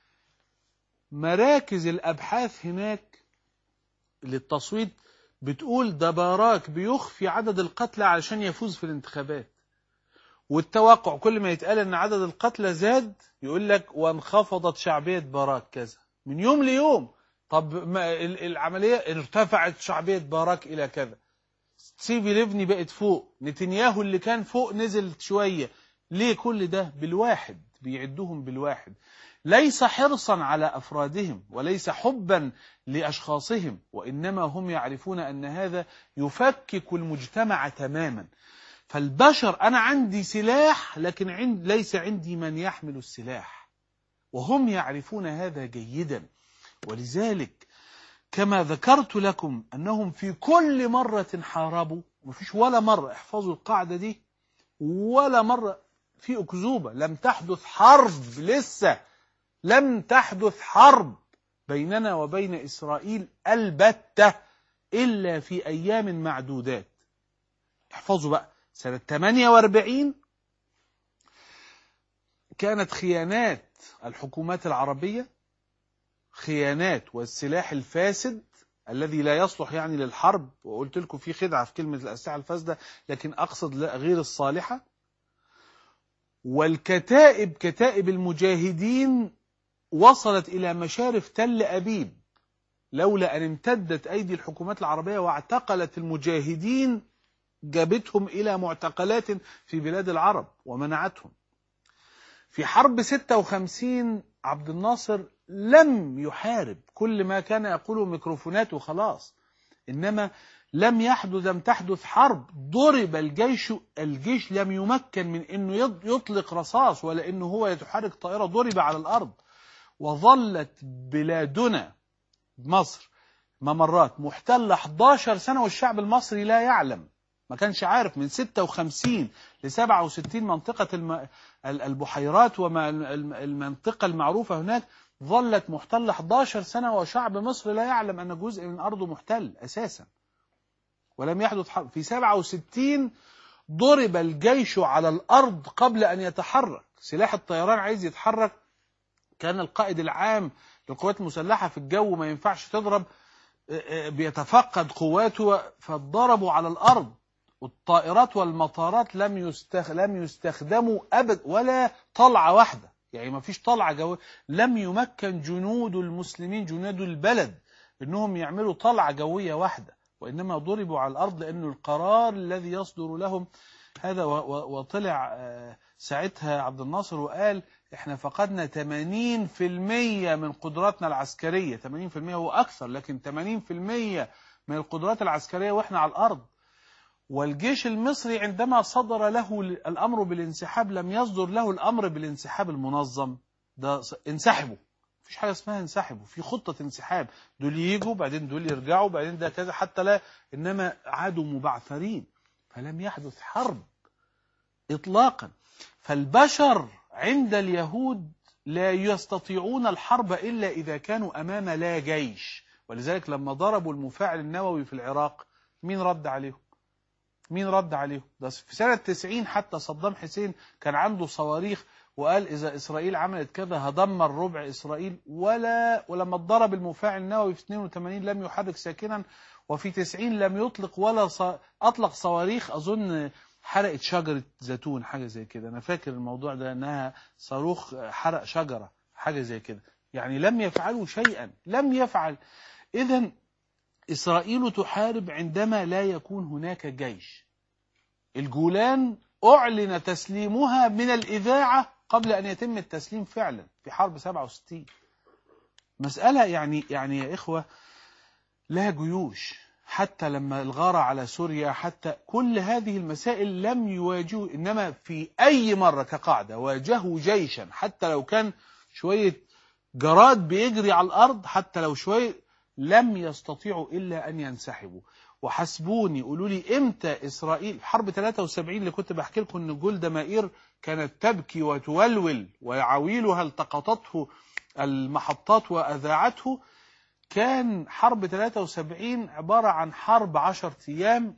مراكز الأبحاث هناك للتصويت بتقول ده باراك بيخفي عدد القتلى علشان يفوز في الانتخابات والتوقع كل ما يتقال ان عدد القتلى زاد يقول لك وانخفضت شعبية باراك كذا من يوم ليوم طب ما ال- العملية ارتفعت شعبية باراك إلى كذا سيبي ليفني بقت فوق نتنياهو اللي كان فوق نزل شوية ليه كل ده بالواحد بيعدوهم بالواحد ليس حرصا على أفرادهم وليس حبا لأشخاصهم وإنما هم يعرفون أن هذا يفكك المجتمع تماما فالبشر أنا عندي سلاح لكن عند ليس عندي من يحمل السلاح وهم يعرفون هذا جيدا ولذلك كما ذكرت لكم أنهم في كل مرة حاربوا مفيش ولا مرة احفظوا القاعدة دي ولا مرة في أكذوبة لم تحدث حرب لسه لم تحدث حرب بيننا وبين إسرائيل البتة إلا في أيام معدودات احفظوا بقى سنة 48 كانت خيانات الحكومات العربية خيانات والسلاح الفاسد الذي لا يصلح يعني للحرب وقلت لكم في خدعة في كلمة الأسلحة الفاسدة لكن أقصد لا غير الصالحة والكتائب كتائب المجاهدين وصلت إلى مشارف تل أبيب لولا أن امتدت أيدي الحكومات العربية واعتقلت المجاهدين جابتهم إلى معتقلات في بلاد العرب ومنعتهم في حرب 56 عبد الناصر لم يحارب كل ما كان يقوله ميكروفونات وخلاص إنما لم يحدث لم تحدث حرب ضرب الجيش الجيش لم يمكن من انه يط- يطلق رصاص ولا انه هو يتحرك طائره ضرب على الارض وظلت بلادنا مصر ممرات محتله 11 سنه والشعب المصري لا يعلم ما كانش عارف من 56 ل 67 منطقه الم... ال- البحيرات وما الم- المنطقه المعروفه هناك ظلت محتله 11 سنه وشعب مصر لا يعلم ان جزء من ارضه محتل اساسا ولم يحدث حرب في 67 ضرب الجيش على الأرض قبل أن يتحرك سلاح الطيران عايز يتحرك كان القائد العام للقوات المسلحة في الجو ما ينفعش تضرب آه، آه، بيتفقد قواته فضربوا على الأرض والطائرات والمطارات لم يستخ... لم يستخدموا ابد ولا طلعه واحده يعني ما فيش طلعه جويه لم يمكن جنود المسلمين جنود البلد انهم يعملوا طلعه جويه واحده وانما ضربوا على الارض لانه القرار الذي يصدر لهم هذا و... و... وطلع آه، ساعتها عبد الناصر وقال احنا فقدنا 80% من قدراتنا العسكريه 80% هو اكثر لكن 80% من القدرات العسكريه واحنا على الارض والجيش المصري عندما صدر له الأمر بالانسحاب لم يصدر له الأمر بالانسحاب المنظم ده انسحبوا مفيش حاجة اسمها انسحبوا في خطة انسحاب دول يجوا بعدين دول يرجعوا بعدين ده كذا حتى لا إنما عادوا مبعثرين فلم يحدث حرب إطلاقا فالبشر عند اليهود لا يستطيعون الحرب إلا إذا كانوا أمام لا جيش ولذلك لما ضربوا المفاعل النووي في العراق مين رد عليهم مين رد عليهم ده في سنة 90 حتى صدام حسين كان عنده صواريخ وقال إذا إسرائيل عملت كذا هدمر ربع إسرائيل ولا ولما اتضرب المفاعل النووي في 82 لم يحرك ساكنا وفي 90 لم يطلق ولا ص... أطلق صواريخ أظن حرقت شجرة زيتون حاجة زي كده أنا فاكر الموضوع ده أنها صاروخ حرق شجرة حاجة زي كده يعني لم يفعلوا شيئا لم يفعل إذا إسرائيل تحارب عندما لا يكون هناك جيش الجولان أعلن تسليمها من الإذاعة قبل أن يتم التسليم فعلا في حرب 67 مسألة يعني يعني يا إخوة لها جيوش حتى لما الغارة على سوريا حتى كل هذه المسائل لم يواجهوا إنما في أي مرة كقاعدة واجهوا جيشا حتى لو كان شوية جراد بيجري على الأرض حتى لو شوية لم يستطيعوا إلا أن ينسحبوا وحسبوني قولوا لي امتى إسرائيل حرب 73 اللي كنت بحكي لكم أن جولدا مائير كانت تبكي وتولول وعويلها التقطته المحطات وأذاعته كان حرب 73 عبارة عن حرب 10 أيام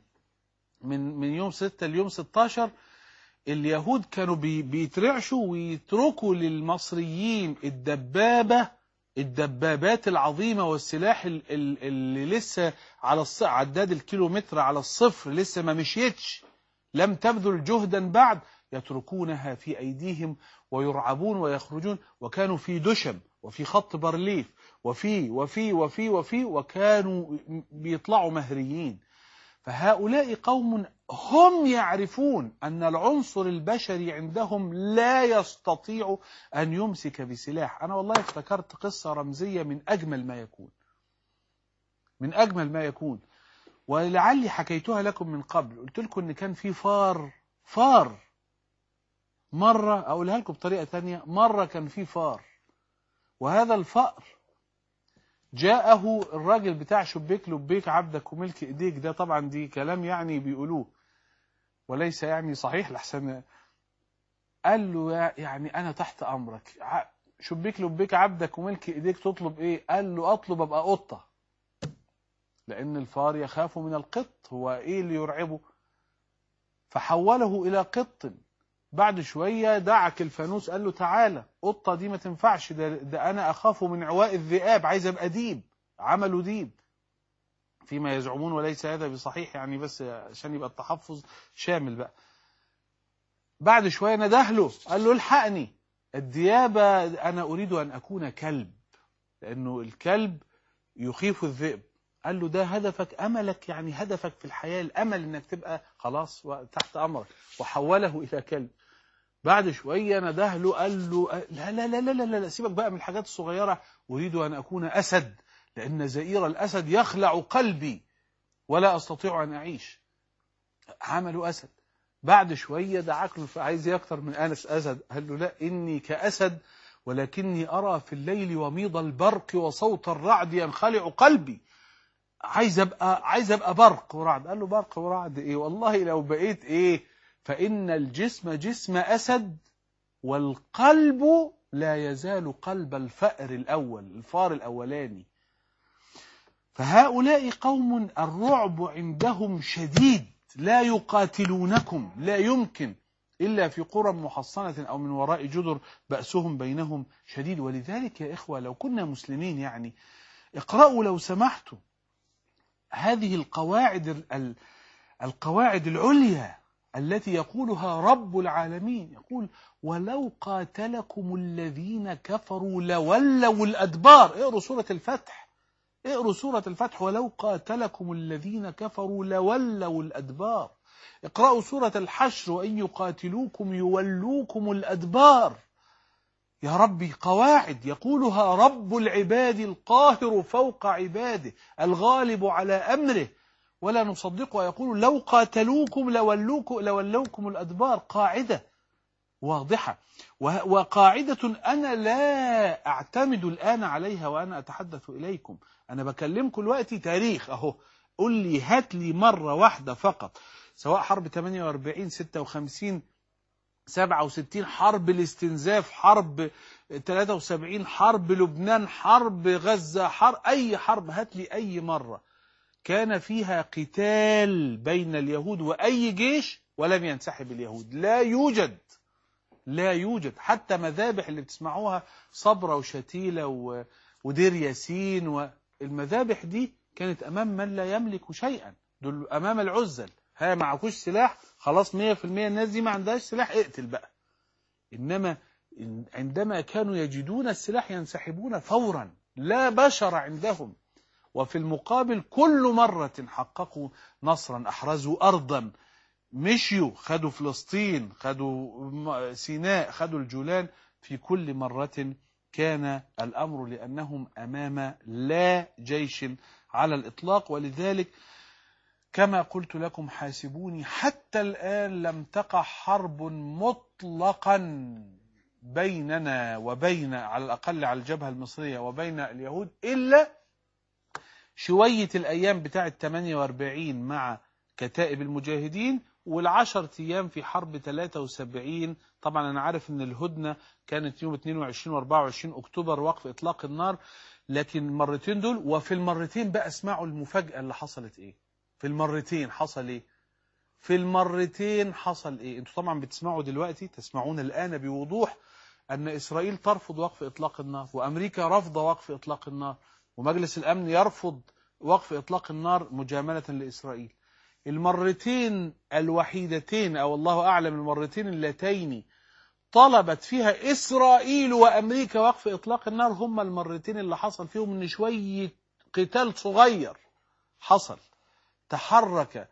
من من يوم 6 ليوم 16 اليهود كانوا بيترعشوا ويتركوا للمصريين الدبابة الدبابات العظيمة والسلاح اللي لسه على عداد الكيلومتر على الصفر لسه ما مشيتش لم تبذل جهدا بعد يتركونها في أيديهم ويرعبون ويخرجون وكانوا في دشم وفي خط برليف وفي وفي وفي وفي وكانوا بيطلعوا مهريين فهؤلاء قوم هم يعرفون أن العنصر البشري عندهم لا يستطيع أن يمسك بسلاح أنا والله افتكرت قصة رمزية من أجمل ما يكون من أجمل ما يكون ولعلي حكيتها لكم من قبل قلت لكم أن كان في فار فار مرة أقولها لكم بطريقة تانية مرة كان في فار وهذا الفأر جاءه الراجل بتاع شبيك لبيك عبدك وملك ايديك ده طبعا دي كلام يعني بيقولوه وليس يعني صحيح لحسن قال له يعني انا تحت امرك شبيك لبيك عبدك وملك ايديك تطلب ايه قال له اطلب ابقى قطه لان الفار يخاف من القط هو ايه اللي يرعبه فحوله الى قط بعد شوية دعك الفانوس قال له تعالى قطة دي ما تنفعش ده, ده أنا أخاف من عواء الذئاب عايز أبقى ديب عملوا ديب فيما يزعمون وليس هذا بصحيح يعني بس عشان يبقى التحفظ شامل بقى بعد شوية نده له قال له الحقني الديابة أنا أريد أن أكون كلب لأنه الكلب يخيف الذئب قال له ده هدفك أملك يعني هدفك في الحياة الأمل أنك تبقى خلاص تحت أمرك وحوله إلى كلب بعد شوية نده له قال له لا لا لا لا لا, لا سيبك بقى من الحاجات الصغيرة أريد أن أكون أسد لأن زئير الأسد يخلع قلبي ولا أستطيع أن أعيش عملوا أسد بعد شوية دعاك له عايز أكثر من أنس أسد قال له لا إني كأسد ولكني أرى في الليل وميض البرق وصوت الرعد ينخلع قلبي عايز ابقى عايز ابقى برق ورعد قال له برق ورعد ايه والله لو بقيت ايه فان الجسم جسم اسد والقلب لا يزال قلب الفأر الاول الفار الاولاني فهؤلاء قوم الرعب عندهم شديد لا يقاتلونكم لا يمكن إلا في قرى محصنة أو من وراء جدر بأسهم بينهم شديد ولذلك يا إخوة لو كنا مسلمين يعني اقرأوا لو سمحتم هذه القواعد القواعد العليا التي يقولها رب العالمين يقول ولو قاتلكم الذين كفروا لولوا الأدبار اقروا سورة الفتح اقروا سورة الفتح ولو قاتلكم الذين كفروا لولوا الأدبار اقرأوا سورة الحشر وإن يقاتلوكم يولوكم الأدبار يا ربي قواعد يقولها رب العباد القاهر فوق عباده الغالب على أمره ولا نصدقه ويقول لو قاتلوكم لولوكم, لولوكم الأدبار قاعدة واضحة وقاعدة أنا لا أعتمد الآن عليها وأنا أتحدث إليكم أنا بكلمكم دلوقتي تاريخ أهو قل لي هات لي مرة واحدة فقط سواء حرب 48 56 67 حرب الاستنزاف حرب 73 حرب لبنان حرب غزة حرب أي حرب هات لي أي مرة كان فيها قتال بين اليهود وأي جيش ولم ينسحب اليهود لا يوجد لا يوجد حتى مذابح اللي بتسمعوها صبرة وشتيلة ودير ياسين والمذابح دي كانت أمام من لا يملك شيئا دول أمام العزل ها معكوش سلاح خلاص 100% الناس دي ما عندهاش سلاح اقتل بقى إنما عندما كانوا يجدون السلاح ينسحبون فورا لا بشر عندهم وفي المقابل كل مرة حققوا نصرا أحرزوا أرضا مشيوا خدوا فلسطين خدوا سيناء خدوا الجولان في كل مرة كان الأمر لأنهم أمام لا جيش على الإطلاق ولذلك كما قلت لكم حاسبوني حتى الآن لم تقع حرب مطلقا بيننا وبين على الأقل على الجبهة المصرية وبين اليهود إلا شوية الأيام بتاعة 48 مع كتائب المجاهدين والعشر أيام في حرب 73 طبعا أنا عارف أن الهدنة كانت يوم 22 و 24 أكتوبر وقف إطلاق النار لكن المرتين دول وفي المرتين بقى اسمعوا المفاجأة اللي حصلت إيه في المرتين حصل إيه في المرتين حصل إيه أنتوا طبعا بتسمعوا دلوقتي تسمعون الآن بوضوح أن إسرائيل ترفض وقف إطلاق النار وأمريكا رفض وقف إطلاق النار ومجلس الأمن يرفض وقف إطلاق النار مجاملة لإسرائيل المرتين الوحيدتين أو الله أعلم المرتين اللتين طلبت فيها إسرائيل وأمريكا وقف إطلاق النار هم المرتين اللي حصل فيهم إن شوية قتال صغير حصل تحرك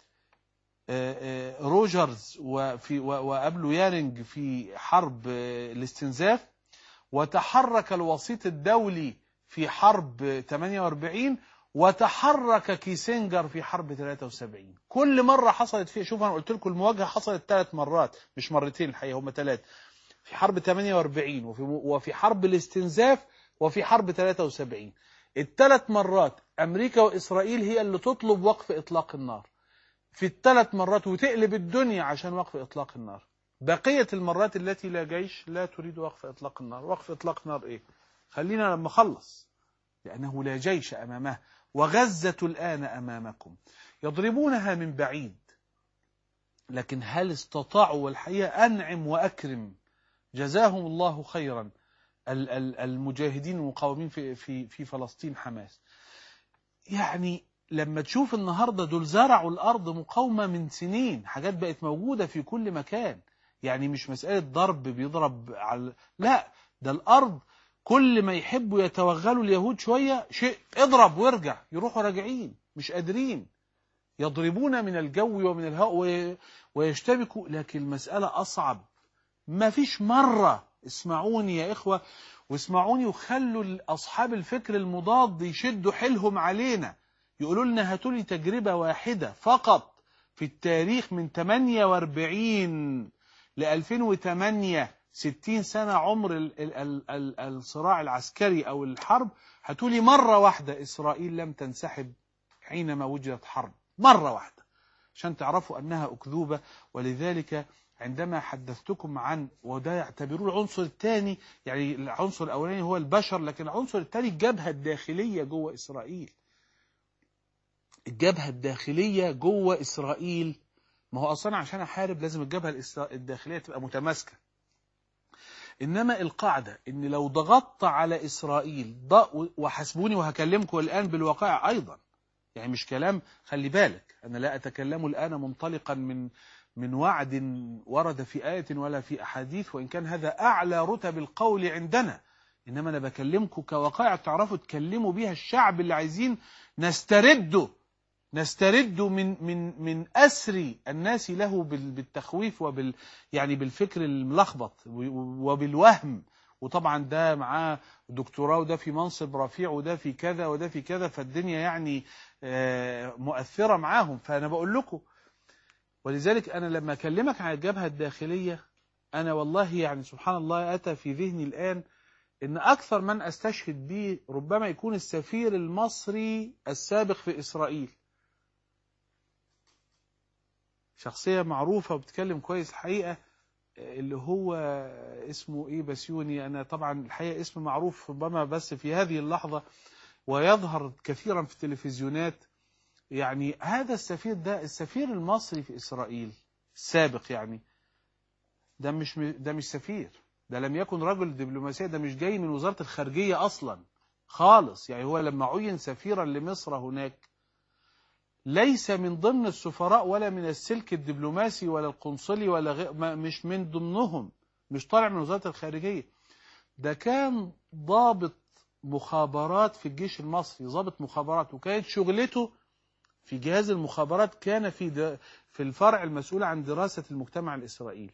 روجرز وفي وقبله يارنج في حرب الاستنزاف وتحرك الوسيط الدولي في حرب 48 وتحرك كيسنجر في حرب 73 كل مرة حصلت فيه شوف أنا قلت لكم المواجهة حصلت ثلاث مرات مش مرتين الحقيقة هم ثلاث في حرب 48 وفي, وفي حرب الاستنزاف وفي حرب 73 الثلاث مرات أمريكا وإسرائيل هي اللي تطلب وقف إطلاق النار في الثلاث مرات وتقلب الدنيا عشان وقف إطلاق النار بقية المرات التي لا جيش لا تريد وقف إطلاق النار وقف إطلاق نار إيه خلينا لما خلص لأنه لا جيش أمامه وغزة الآن أمامكم يضربونها من بعيد لكن هل استطاعوا والحقيقة أنعم وأكرم جزاهم الله خيرا المجاهدين المقاومين في, في, في فلسطين حماس يعني لما تشوف النهاردة دول زرعوا الأرض مقاومة من سنين حاجات بقت موجودة في كل مكان يعني مش مسألة ضرب بيضرب على لا ده الأرض كل ما يحبوا يتوغلوا اليهود شوية شيء اضرب وارجع يروحوا راجعين مش قادرين يضربون من الجو ومن الهواء ويشتبكوا لكن المسألة أصعب ما فيش مرة اسمعوني يا إخوة واسمعوني وخلوا أصحاب الفكر المضاد يشدوا حيلهم علينا يقولوا لنا هاتوا لي تجربة واحدة فقط في التاريخ من 48 ل 2008 60 سنة عمر ال ال ال ال الصراع العسكري أو الحرب هتقولي مرة واحدة إسرائيل لم تنسحب حينما وجدت حرب مرة واحدة عشان تعرفوا أنها أكذوبة ولذلك عندما حدثتكم عن وده يعتبروه العنصر الثاني يعني العنصر الأولاني هو البشر لكن العنصر الثاني الجبهة الداخلية جوه إسرائيل الجبهة الداخلية جوه إسرائيل ما هو أصلا عشان أحارب لازم الجبهة الداخلية تبقى متماسكة إنما القاعدة إن لو ضغطت على إسرائيل وحسبوني وهكلمكم الآن بالواقع أيضا يعني مش كلام خلي بالك أنا لا أتكلم الآن منطلقا من من وعد ورد في آية ولا في أحاديث وإن كان هذا أعلى رتب القول عندنا إنما أنا بكلمكم كواقع تعرفوا تكلموا بيها الشعب اللي عايزين نسترده نسترد من من من أسر الناس له بالتخويف وبال يعني بالفكر الملخبط وبالوهم وطبعا ده معاه دكتوراه وده في منصب رفيع وده في كذا وده في كذا فالدنيا يعني مؤثرة معاهم فأنا بقول لكم ولذلك أنا لما أكلمك عن الجبهة الداخلية أنا والله يعني سبحان الله أتى في ذهني الآن إن أكثر من أستشهد به ربما يكون السفير المصري السابق في إسرائيل شخصية معروفة وبتكلم كويس الحقيقة اللي هو اسمه ايه بسيوني انا طبعا الحقيقة اسم معروف ربما بس في هذه اللحظة ويظهر كثيرا في التلفزيونات يعني هذا السفير ده السفير المصري في اسرائيل السابق يعني ده مش ده مش سفير ده لم يكن رجل دبلوماسية ده مش جاي من وزارة الخارجية اصلا خالص يعني هو لما عين سفيرا لمصر هناك ليس من ضمن السفراء ولا من السلك الدبلوماسي ولا القنصلي ولا غير مش من ضمنهم مش طالع من وزارة الخارجية ده كان ضابط مخابرات في الجيش المصري ضابط مخابرات وكانت شغلته في جهاز المخابرات كان في في الفرع المسؤول عن دراسة المجتمع الإسرائيلي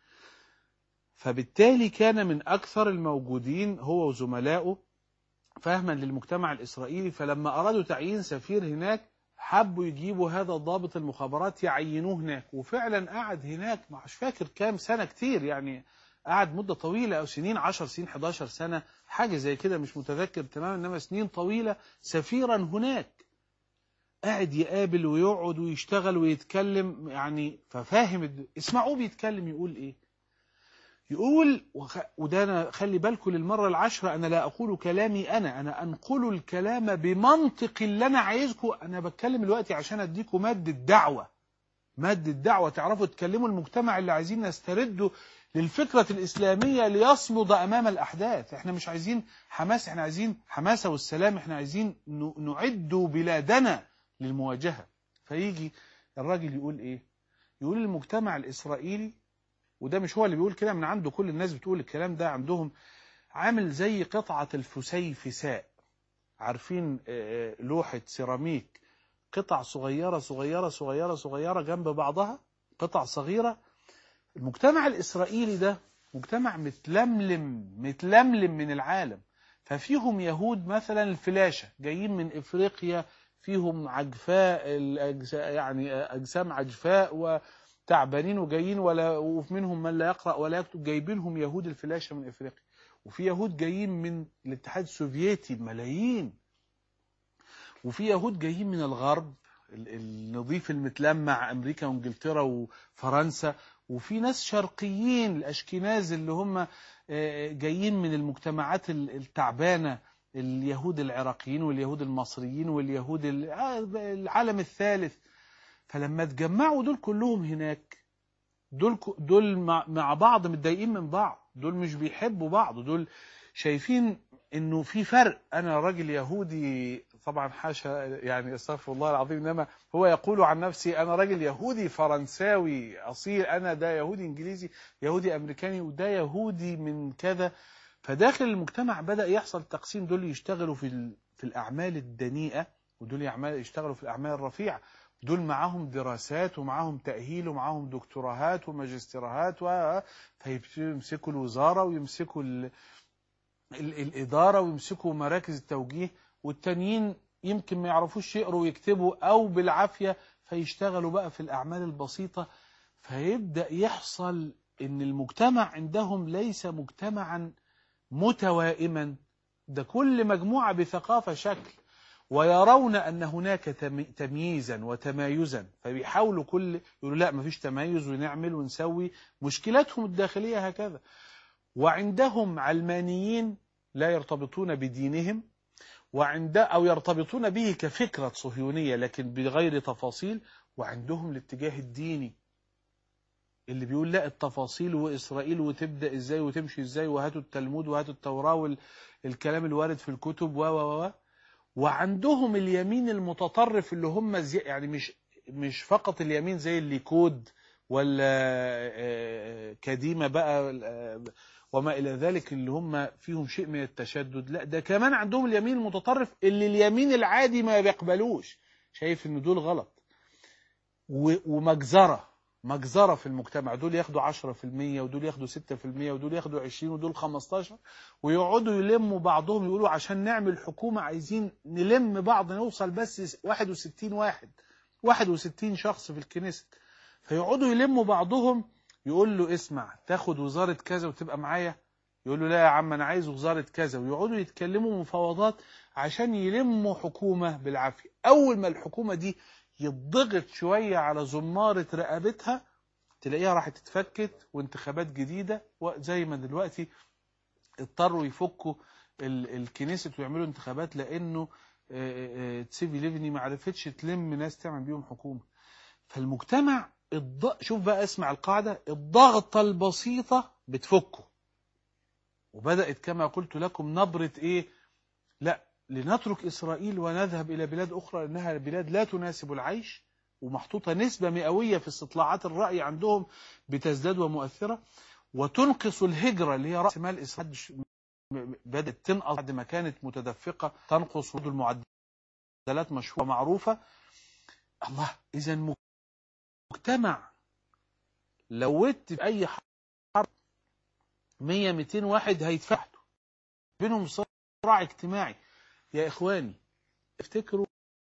فبالتالي كان من أكثر الموجودين هو وزملائه فهما للمجتمع الإسرائيلي فلما أرادوا تعيين سفير هناك حبوا يجيبوا هذا ضابط المخابرات يعينوه هناك وفعلا قعد هناك مش فاكر كام سنة كتير يعني قعد مدة طويلة أو سنين 10 سنين 11 سنة حاجة زي كده مش متذكر تماما إنما سنين طويلة سفيرا هناك قاعد يقابل ويقعد ويشتغل ويتكلم يعني ففاهم اسمعوه بيتكلم يقول ايه يقول وده أنا خلي بالكم للمرة العشرة أنا لا أقول كلامي أنا أنا أنقل الكلام بمنطق اللي أنا عايزكم أنا بتكلم دلوقتي عشان أديكم مادة دعوة مادة دعوة تعرفوا تكلموا المجتمع اللي عايزين نسترده للفكرة الإسلامية ليصمد أمام الأحداث احنا مش عايزين حماس احنا عايزين حماسة والسلام احنا عايزين نعد بلادنا للمواجهة فيجي الراجل يقول ايه يقول المجتمع الإسرائيلي وده مش هو اللي بيقول كده من عنده كل الناس بتقول الكلام ده عندهم عامل زي قطعة الفسيفساء عارفين لوحة سيراميك قطع صغيرة صغيرة صغيرة صغيرة جنب بعضها قطع صغيرة المجتمع الإسرائيلي ده مجتمع متلملم متلملم من العالم ففيهم يهود مثلا الفلاشة جايين من إفريقيا فيهم عجفاء يعني أجسام عجفاء و تعبانين وجايين ولا ومنهم من لا يقرأ ولا يكتب جايبينهم يهود الفلاشة من افريقيا وفي يهود جايين من الاتحاد السوفيتي ملايين وفي يهود جايين من الغرب النظيف المتلمع امريكا وانجلترا وفرنسا وفي ناس شرقيين الاشكناز اللي هم جايين من المجتمعات التعبانه اليهود العراقيين واليهود المصريين واليهود العالم الثالث فلما اتجمعوا دول كلهم هناك دول دول مع بعض متضايقين من بعض دول مش بيحبوا بعض دول شايفين انه في فرق انا راجل يهودي طبعا حاشا يعني استغفر الله العظيم انما هو يقول عن نفسي انا راجل يهودي فرنساوي اصيل انا ده يهودي انجليزي يهودي امريكاني وده يهودي من كذا فداخل المجتمع بدا يحصل تقسيم دول يشتغلوا في في الاعمال الدنيئه ودول يشتغلوا في الاعمال الرفيعه دول معاهم دراسات ومعاهم تأهيل ومعاهم دكتوراهات وماجستيرهات و فيمسكوا الوزارة ويمسكوا ال... ال... الإدارة ويمسكوا مراكز التوجيه والتانيين يمكن ما يعرفوش يقروا ويكتبوا أو بالعافية فيشتغلوا بقى في الأعمال البسيطة فيبدأ يحصل إن المجتمع عندهم ليس مجتمعا متوائما ده كل مجموعة بثقافة شكل ويرون أن هناك تمييزا وتمايزا فبيحاولوا كل يقولوا لا مفيش تمايز ونعمل ونسوي مشكلاتهم الداخلية هكذا وعندهم علمانيين لا يرتبطون بدينهم وعند أو يرتبطون به كفكرة صهيونية لكن بغير تفاصيل وعندهم الاتجاه الديني اللي بيقول لا التفاصيل وإسرائيل وتبدأ إزاي وتمشي إزاي وهاتوا التلمود وهاتوا التوراة والكلام الوارد في الكتب و و و وعندهم اليمين المتطرف اللي هم زي يعني مش مش فقط اليمين زي الليكود ولا آه، كديمة بقى آه، وما إلى ذلك اللي هم فيهم شيء من التشدد لا ده كمان عندهم اليمين المتطرف اللي اليمين العادي ما بيقبلوش شايف ان دول غلط و- ومجزرة مجزرة في المجتمع دول ياخدوا 10% ودول ياخدوا 6% ودول ياخدوا 20 ودول 15 ويقعدوا يلموا بعضهم يقولوا عشان نعمل حكومة عايزين نلم بعض نوصل بس 61 واحد 61 شخص في الكنيست فيقعدوا يلموا بعضهم يقول له اسمع تاخد وزارة كذا وتبقى معايا يقول له لا يا عم انا عايز وزارة كذا ويقعدوا يتكلموا مفاوضات عشان يلموا حكومة بالعافية اول ما الحكومة دي يضغط شوية على زمارة رقبتها تلاقيها راحت اتفكت وانتخابات جديدة زي ما دلوقتي اضطروا يفكوا ال- الكنيسة ويعملوا انتخابات لانه آه، آه، تسيفي ليفني ما عرفتش تلم ناس تعمل بيهم حكومة فالمجتمع الض... شوف بقى اسمع القاعدة الضغطة البسيطة بتفكه وبدأت كما قلت لكم نبرة ايه لا لنترك إسرائيل ونذهب إلى بلاد أخرى لأنها بلاد لا تناسب العيش ومحطوطة نسبة مئوية في استطلاعات الرأي عندهم بتزداد ومؤثرة وتنقص الهجرة اللي هي رأس مال إسرائيل بدأت تنقص بعد ما كانت متدفقة تنقص برضه المعدلات مشهورة معروفة الله إذا مجتمع لو ودت في أي حرب 100 200 واحد هيتفحتوا بينهم صراع اجتماعي يا إخواني افتكروا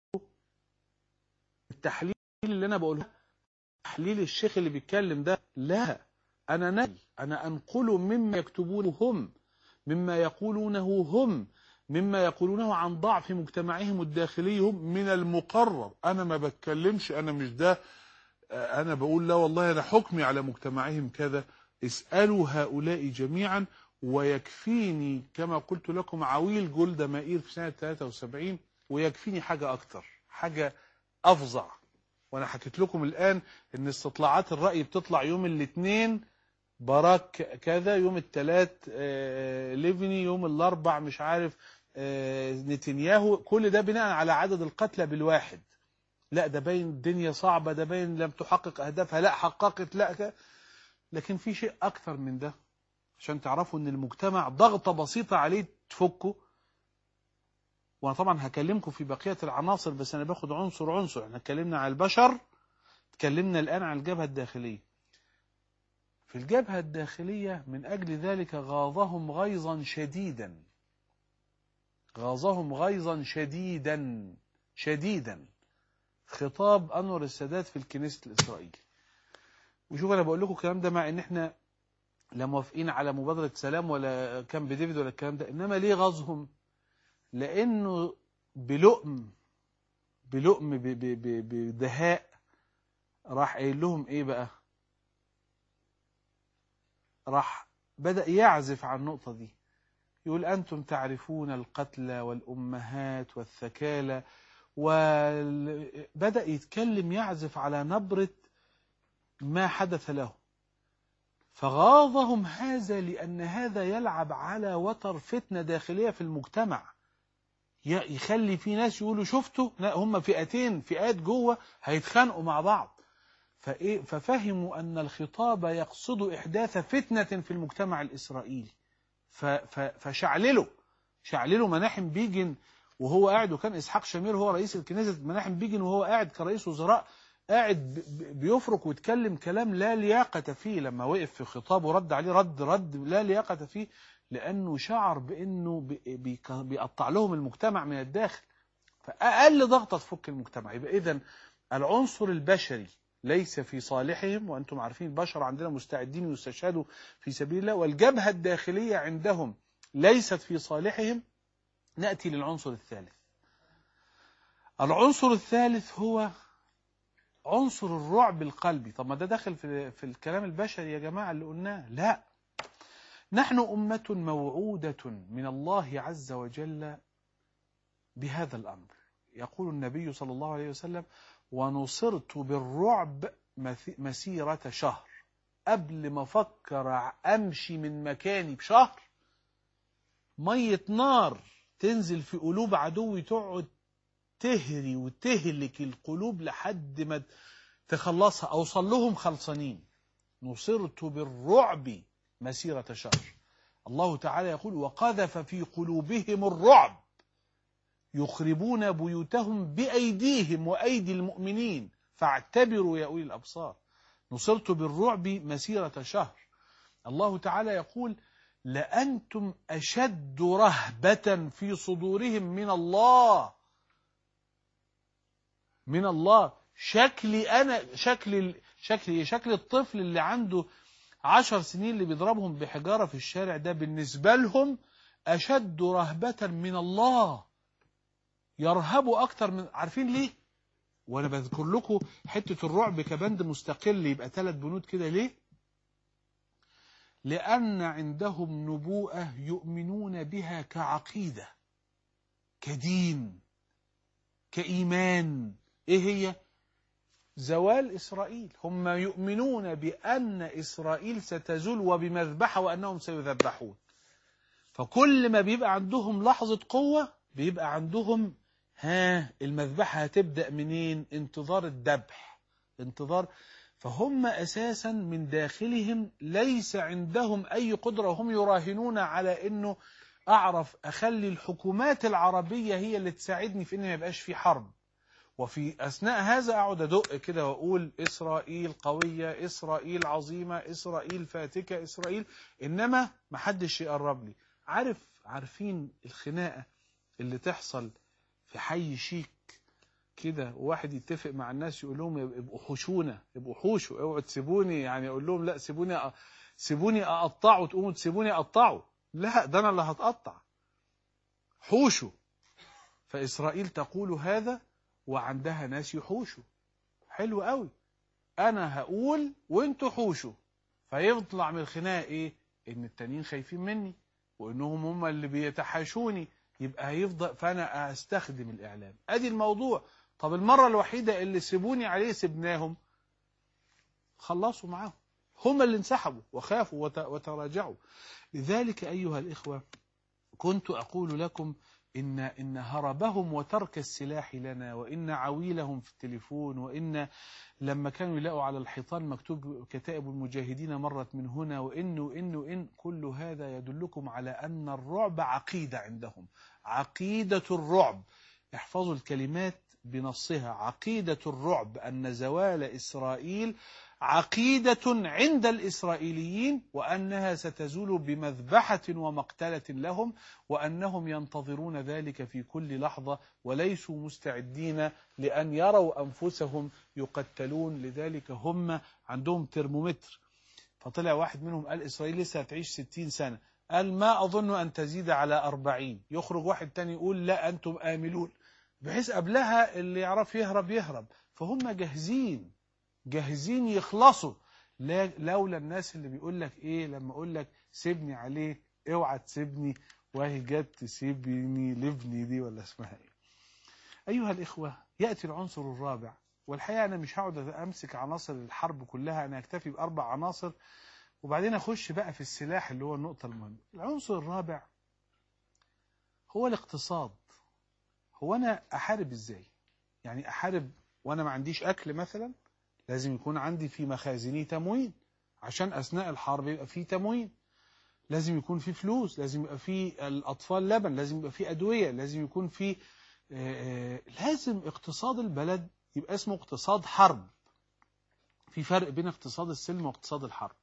التحليل اللي أنا بقوله تحليل الشيخ اللي بيتكلم ده لا أنا نقل أنا أنقل مما يكتبونه هم مما يقولونه هم مما يقولونه عن ضعف مجتمعهم الداخلي هم من المقرر أنا ما بتكلمش أنا مش ده أنا بقول لا والله أنا حكمي على مجتمعهم كذا اسألوا هؤلاء جميعا ويكفيني كما قلت لكم عويل جولدا مائير في سنة 73 ويكفيني حاجة أكتر حاجة أفظع وأنا حكيت لكم الآن إن استطلاعات الرأي بتطلع يوم الاثنين باراك كذا يوم الثلاث آه، ليفني يوم الأربع مش عارف آه، نتنياهو كل ده بناء على عدد القتلى بالواحد لا ده باين الدنيا صعبة ده باين لم تحقق أهدافها لا حققت لا ك... لكن في شيء أكثر من ده عشان تعرفوا ان المجتمع ضغطة بسيطة عليه تفكه وانا طبعا هكلمكم في بقية العناصر بس انا باخد عنصر عنصر احنا اتكلمنا عن البشر اتكلمنا الان عن الجبهة الداخلية في الجبهة الداخلية من اجل ذلك غاظهم غيظا شديدا غاظهم غيظا شديدا شديدا خطاب انور السادات في الكنيسة الاسرائيلي وشوف انا بقول لكم الكلام ده مع ان احنا لا موافقين على مبادرة سلام ولا كامب ديفيد ولا الكلام ده إنما ليه غزهم لأنه بلؤم بلؤم ب- ب- ب- بدهاء راح قايل لهم إيه بقى راح بدأ يعزف عن النقطة دي يقول أنتم تعرفون القتلى والأمهات والثكالى وبدأ يتكلم يعزف على نبرة ما حدث له فغاظهم هذا لأن هذا يلعب على وتر فتنة داخلية في المجتمع ي- يخلي في ناس يقولوا شفتوا لا هم فئتين فئات جوه هيتخانقوا مع بعض فإيه ففهموا أن الخطاب يقصد إحداث فتنة في المجتمع الإسرائيلي ف- ف- فشعللوا شعللوا مناحم بيجن وهو قاعد وكان إسحاق شمير هو رئيس الكنيسة مناحم بيجن وهو قاعد كرئيس وزراء قاعد ب- ب- بيفرك ويتكلم كلام لا لياقة فيه لما وقف في خطابه ورد عليه رد رد لا لياقة فيه لأنه شعر بأنه بي- بيك- بيقطع لهم المجتمع من الداخل فأقل ضغطة تفك المجتمع يبقى إذا العنصر البشري ليس في صالحهم وأنتم عارفين البشر عندنا مستعدين يستشهدوا في سبيل الله والجبهة الداخلية عندهم ليست في صالحهم نأتي للعنصر الثالث العنصر الثالث هو عنصر الرعب القلبي طب ما ده داخل في, في الكلام البشري يا جماعة اللي قلناه لا نحن أمة موعودة من الله عز وجل بهذا الأمر يقول النبي صلى الله عليه وسلم ونصرت بالرعب مث- مسيرة شهر قبل ما أفكر أمشي من مكاني بشهر مية نار تنزل في قلوب عدوي تقعد تهري وتهلك القلوب لحد ما تخلصها أوصل لهم خلصانين نصرت بالرعب مسيرة شهر الله تعالى يقول وقذف في قلوبهم الرعب يخربون بيوتهم بأيديهم وأيدي المؤمنين فاعتبروا يا أولي الأبصار نصرت بالرعب مسيرة شهر الله تعالى يقول لأنتم أشد رهبة في صدورهم من الله من الله شكلي أنا شكل شكل شكل الطفل اللي عنده عشر سنين اللي بيضربهم بحجارة في الشارع ده بالنسبة لهم أشد رهبة من الله يرهبوا أكتر من عارفين ليه وأنا بذكر لكم حتة الرعب كبند مستقل يبقى ثلاث بنود كده ليه لأن عندهم نبوءة يؤمنون بها كعقيدة كدين كإيمان إيه هي زوال إسرائيل هم يؤمنون بأن إسرائيل ستزول وبمذبحة وأنهم سيذبحون فكل ما بيبقى عندهم لحظة قوة بيبقى عندهم ها المذبحة هتبدأ منين انتظار الذبح انتظار فهم أساسا من داخلهم ليس عندهم أي قدرة وهم يراهنون على أنه أعرف أخلي الحكومات العربية هي اللي تساعدني في أن ما يبقاش في حرب وفي أثناء هذا أقعد أدق كده وأقول إسرائيل قوية إسرائيل عظيمة إسرائيل فاتكة إسرائيل إنما محدش يقرب لي عارف عارفين الخناقة اللي تحصل في حي شيك كده وواحد يتفق مع الناس يقول لهم ابقوا حوشونا ابقوا حوشوا اوعوا تسيبوني يعني اقول لهم لا سيبوني أ... سيبوني اقطعه تقوموا تسيبوني اقطعه لا ده انا اللي هتقطع حوشوا فاسرائيل تقول هذا وعندها ناس يحوشوا حلو قوي انا هقول وانتوا حوشوا فيطلع من الخناقه ايه ان التانيين خايفين مني وانهم هم اللي بيتحاشوني يبقى هيفضل فانا استخدم الاعلام ادي الموضوع طب المره الوحيده اللي سيبوني عليه سبناهم خلصوا معاهم هم اللي انسحبوا وخافوا وتراجعوا لذلك ايها الاخوه كنت اقول لكم إن, إن هربهم وترك السلاح لنا وإن عويلهم في التليفون وإن لما كانوا يلاقوا على الحيطان مكتوب كتائب المجاهدين مرت من هنا وإن وإن وإن كل هذا يدلكم على أن الرعب عقيدة عندهم عقيدة الرعب احفظوا الكلمات بنصها عقيدة الرعب أن زوال إسرائيل عقيدة عند الإسرائيليين وأنها ستزول بمذبحة ومقتلة لهم وأنهم ينتظرون ذلك في كل لحظة وليسوا مستعدين لأن يروا أنفسهم يقتلون لذلك هم عندهم ترمومتر فطلع واحد منهم قال إسرائيل لسه هتعيش ستين سنة قال ما أظن أن تزيد على أربعين يخرج واحد تاني يقول لا أنتم آملون بحيث قبلها اللي يعرف يهرب يهرب فهم جاهزين جاهزين يخلصوا لولا الناس اللي بيقول لك ايه لما اقول لك سيبني عليه اوعى تسيبني وهي جت تسيبني لابني دي ولا اسمها ايه ايها الاخوه ياتي العنصر الرابع والحقيقه انا مش هقعد امسك عناصر الحرب كلها انا اكتفي باربع عناصر وبعدين اخش بقى في السلاح اللي هو النقطه المهمه العنصر الرابع هو الاقتصاد هو انا احارب ازاي يعني احارب وانا ما عنديش اكل مثلا لازم يكون عندي في مخازني تموين عشان أثناء الحرب يبقى في تموين لازم يكون في فلوس لازم يبقى في الأطفال لبن لازم يبقى في أدوية لازم يكون في لازم اقتصاد البلد يبقى اسمه اقتصاد حرب في فرق بين اقتصاد السلم واقتصاد الحرب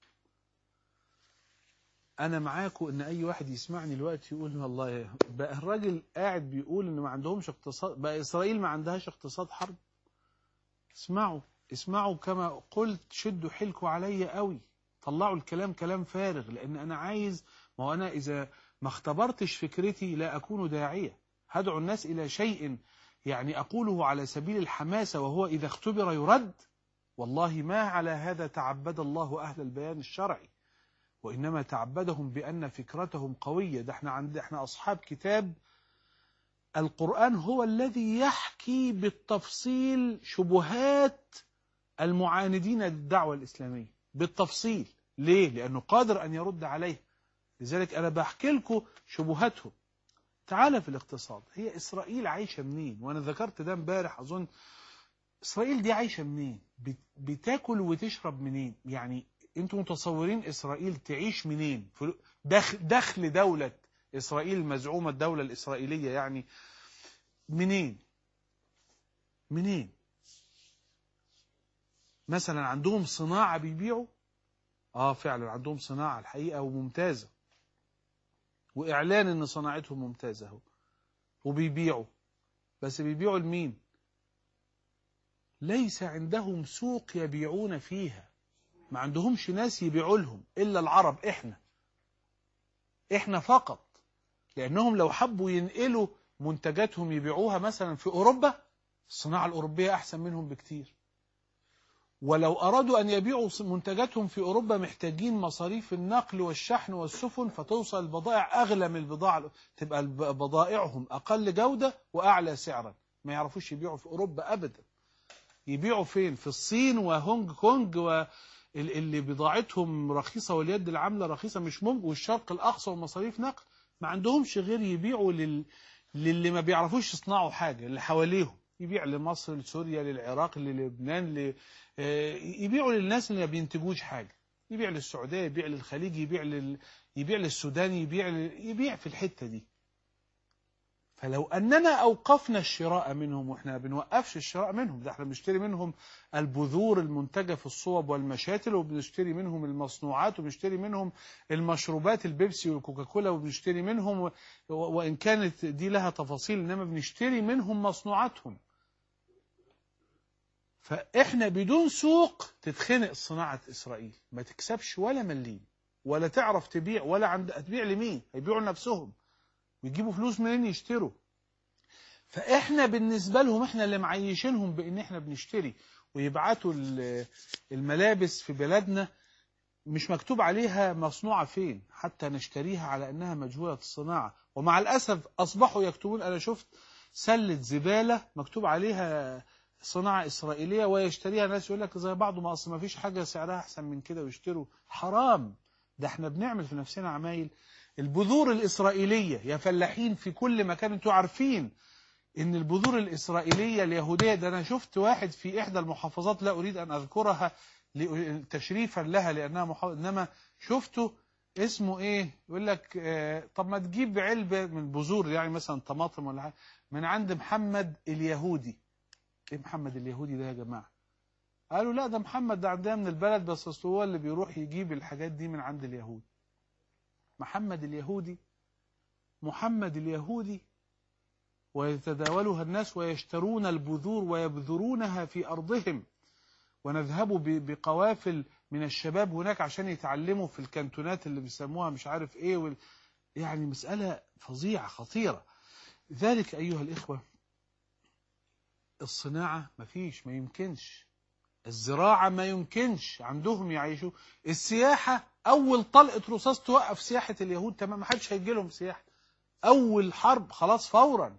أنا معاكم إن أي واحد يسمعني دلوقتي يقول والله بقى الراجل قاعد بيقول إن ما عندهمش اقتصاد بقى إسرائيل ما عندهاش اقتصاد حرب اسمعوا اسمعوا كما قلت شدوا حيلكوا عليا قوي طلعوا الكلام كلام فارغ لان انا عايز ما هو انا اذا ما اختبرتش فكرتي لا اكون داعيه هدعو الناس الى شيء يعني اقوله على سبيل الحماسه وهو اذا اختبر يرد والله ما على هذا تعبد الله اهل البيان الشرعي وانما تعبدهم بان فكرتهم قويه ده احنا عند احنا اصحاب كتاب القران هو الذي يحكي بالتفصيل شبهات المعاندين للدعوة الإسلامية بالتفصيل ليه؟ لأنه قادر أن يرد عليه لذلك أنا بحكي لكم شبهاتهم تعال في الاقتصاد هي إسرائيل عايشة منين وأنا ذكرت ده امبارح أظن إسرائيل دي عايشة منين بتاكل وتشرب منين يعني انتوا متصورين إسرائيل تعيش منين دخل, دخل دولة إسرائيل المزعومة الدولة الإسرائيلية يعني منين منين مثلا عندهم صناعة بيبيعوا اه فعلا عندهم صناعة الحقيقة وممتازة واعلان ان صناعتهم ممتازة اهو وبيبيعوا بس بيبيعوا لمين ليس عندهم سوق يبيعون فيها ما عندهمش ناس يبيعوا لهم الا العرب احنا احنا فقط لانهم لو حبوا ينقلوا منتجاتهم يبيعوها مثلا في اوروبا الصناعة الاوروبية احسن منهم بكتير ولو أرادوا أن يبيعوا منتجاتهم في أوروبا محتاجين مصاريف النقل والشحن والسفن فتوصل البضائع أغلى من البضاعة تبقى بضائعهم أقل جودة وأعلى سعرا ما يعرفوش يبيعوا في أوروبا أبدا يبيعوا فين في الصين وهونج كونج واللي بضاعتهم رخيصة واليد العاملة رخيصة مش ممكن والشرق الأقصى ومصاريف نقل ما عندهمش غير يبيعوا لل... للي ما بيعرفوش يصنعوا حاجة اللي حواليهم يبيع لمصر لسوريا للعراق للبنان ل... آه، يبيعوا للناس اللي ما بينتجوش حاجة يبيع للسعودية يبيع للخليج يبيع لل... يبيع للسودان يبيع ل... يبيع في الحتة دي فلو أننا أوقفنا الشراء منهم وإحنا بنوقفش الشراء منهم ده إحنا بنشتري منهم البذور المنتجة في الصوب والمشاتل وبنشتري منهم المصنوعات وبنشتري منهم المشروبات البيبسي والكوكاكولا وبنشتري منهم وإن كانت دي لها تفاصيل إنما بنشتري منهم مصنوعاتهم فإحنا بدون سوق تتخنق صناعة إسرائيل ما تكسبش ولا مليم ولا تعرف تبيع ولا عند تبيع لمين هيبيعوا لنفسهم ويجيبوا فلوس منين يشتروا فإحنا بالنسبة لهم إحنا اللي معيشينهم بإن إحنا بنشتري ويبعتوا الملابس في بلدنا مش مكتوب عليها مصنوعة فين حتى نشتريها على أنها مجهولة الصناعة ومع الأسف أصبحوا يكتبون أنا شفت سلة زبالة مكتوب عليها صناعة إسرائيلية ويشتريها ناس يقول لك زي بعض ما أصل ما فيش حاجة سعرها أحسن من كده ويشتروا حرام ده احنا بنعمل في نفسنا عمايل البذور الإسرائيلية يا فلاحين في كل مكان انتوا عارفين ان البذور الإسرائيلية اليهودية ده أنا شفت واحد في إحدى المحافظات لا أريد أن أذكرها تشريفا لها لأنها محافظة إنما شفته اسمه ايه يقول لك اه طب ما تجيب علبة من بذور يعني مثلا طماطم ولا حاجة من عند محمد اليهودي ايه محمد اليهودي ده يا جماعة قالوا لا ده محمد ده عندنا من البلد بس اصل هو اللي بيروح يجيب الحاجات دي من عند اليهود محمد اليهودي محمد اليهودي ويتداولها الناس ويشترون البذور ويبذرونها في أرضهم ونذهب بقوافل من الشباب هناك عشان يتعلموا في الكانتونات اللي بيسموها مش عارف ايه وال... يعني مسألة فظيعة خطيرة ذلك أيها الإخوة الصناعة مفيش ما يمكنش الزراعة ما يمكنش عندهم يعيشوا السياحة أول طلقة رصاص توقف سياحة اليهود تمام ما حدش هيجي لهم سياحة أول حرب خلاص فورا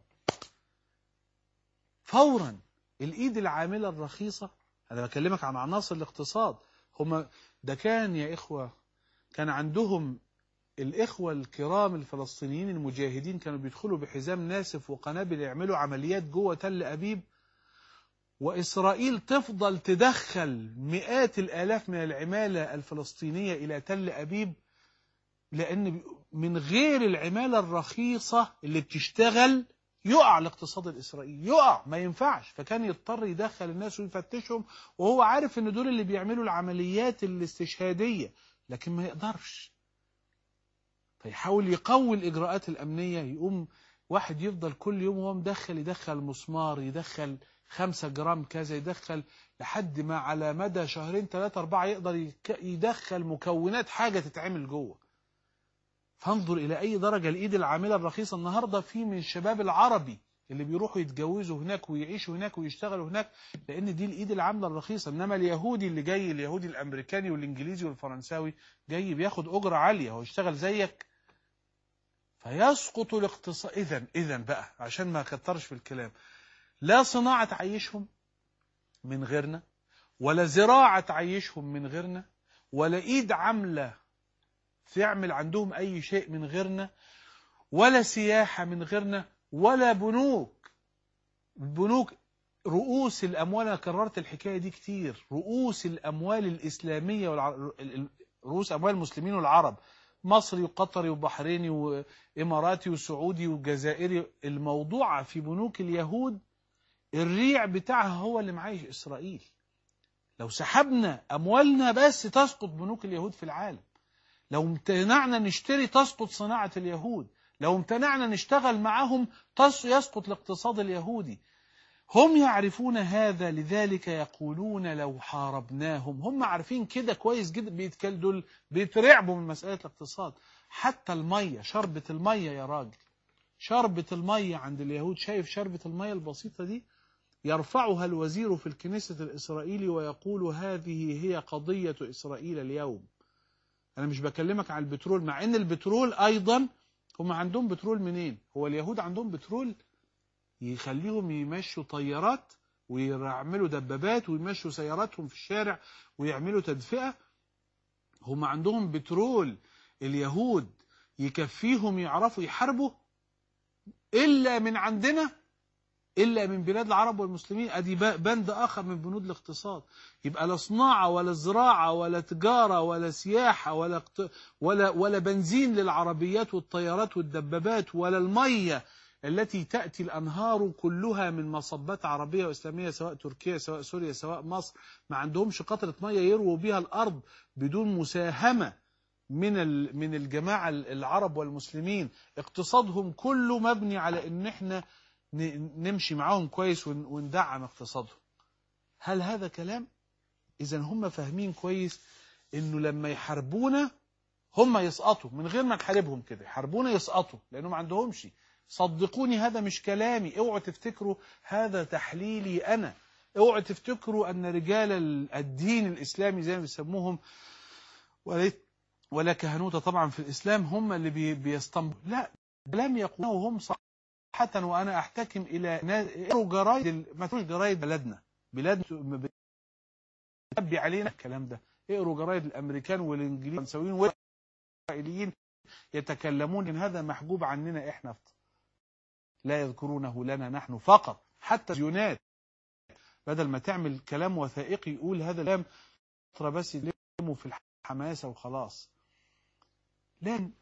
فورا الإيد العاملة الرخيصة أنا بكلمك عن عناصر الاقتصاد هم ده كان يا إخوة كان عندهم الإخوة الكرام الفلسطينيين المجاهدين كانوا بيدخلوا بحزام ناسف وقنابل يعملوا عمليات جوه تل أبيب وإسرائيل تفضل تدخل مئات الآلاف من العمالة الفلسطينية إلى تل أبيب لأن من غير العمالة الرخيصة اللي بتشتغل يقع الاقتصاد الإسرائيلي يقع ما ينفعش فكان يضطر يدخل الناس ويفتشهم وهو عارف ان دول اللي بيعملوا العمليات الاستشهادية لكن ما يقدرش فيحاول يقوي الإجراءات الأمنية يقوم واحد يفضل كل يوم وهو مدخل يدخل مسمار يدخل خمسة جرام كذا يدخل لحد ما على مدى شهرين ثلاثة أربعة يقدر يدخل مكونات حاجة تتعمل جوه فانظر إلى أي درجة الإيد العاملة الرخيصة النهاردة في من الشباب العربي اللي بيروحوا يتجوزوا هناك ويعيشوا هناك ويشتغلوا هناك لأن دي الإيد العاملة الرخيصة إنما اليهودي اللي جاي اليهودي الأمريكاني والإنجليزي والفرنساوي جاي بياخد أجرة عالية هو يشتغل زيك فيسقط الاقتصاد إذا إذا بقى عشان ما كترش في الكلام لا صناعة تعيشهم من غيرنا ولا زراعة تعيشهم من غيرنا ولا إيد عاملة تعمل عندهم أي شيء من غيرنا ولا سياحة من غيرنا ولا بنوك بنوك رؤوس الأموال أنا كررت الحكاية دي كتير رؤوس الأموال الإسلامية والع... رؤوس أموال المسلمين والعرب مصري وقطري وبحريني وإماراتي وسعودي وجزائري الموضوع في بنوك اليهود الريع بتاعها هو اللي معايش إسرائيل لو سحبنا أموالنا بس تسقط بنوك اليهود في العالم لو امتنعنا نشتري تسقط صناعة اليهود لو امتنعنا نشتغل معهم يسقط الاقتصاد اليهودي هم يعرفون هذا لذلك يقولون لو حاربناهم هم عارفين كده كويس جدا بيتكلموا دول بيترعبوا من مسألة الاقتصاد حتى المية شربة المية يا راجل شربة المية عند اليهود شايف شربة المية البسيطة دي يرفعها الوزير في الكنيسة الإسرائيلي ويقول هذه هي قضية إسرائيل اليوم أنا مش بكلمك عن البترول مع أن البترول أيضا هم عندهم بترول منين هو اليهود عندهم بترول يخليهم يمشوا طيارات ويعملوا دبابات ويمشوا سياراتهم في الشارع ويعملوا تدفئة هم عندهم بترول اليهود يكفيهم يعرفوا يحاربوا إلا من عندنا إلا من بلاد العرب والمسلمين أدي بند آخر من بنود الاقتصاد يبقى لا صناعة ولا زراعة ولا تجارة ولا سياحة ولا ولا ولا بنزين للعربيات والطيارات والدبابات ولا المية التي تأتي الأنهار كلها من مصبات عربية وإسلامية سواء تركيا سواء سوريا سواء مصر ما عندهمش قطرة مية يرووا بها الأرض بدون مساهمة من من الجماعة العرب والمسلمين اقتصادهم كله مبني على ان احنا نمشي معاهم كويس وندعم اقتصادهم هل هذا كلام اذا هم فاهمين كويس انه لما يحاربونا هم يسقطوا من غير ما نحاربهم كده يحاربونا يسقطوا لانهم ما عندهمش صدقوني هذا مش كلامي اوعوا تفتكروا هذا تحليلي انا اوعوا تفتكروا ان رجال الدين الاسلامي زي ما بيسموهم ولا كهنوته طبعا في الاسلام هم اللي بيستنبطوا لا لم يقولوا هم صح حتى وانا احتكم الى اقروا جرايد ما تقولش جرايد بلدنا بلاد بتبي علينا الكلام ده اقروا جرايد الامريكان والانجليز والفرنساويين والاسرائيليين يتكلمون ان هذا محجوب عننا احنا لا يذكرونه لنا نحن فقط حتى الزيونات بدل ما تعمل كلام وثائقي يقول هذا الكلام بس يلموا في الحماسه وخلاص لان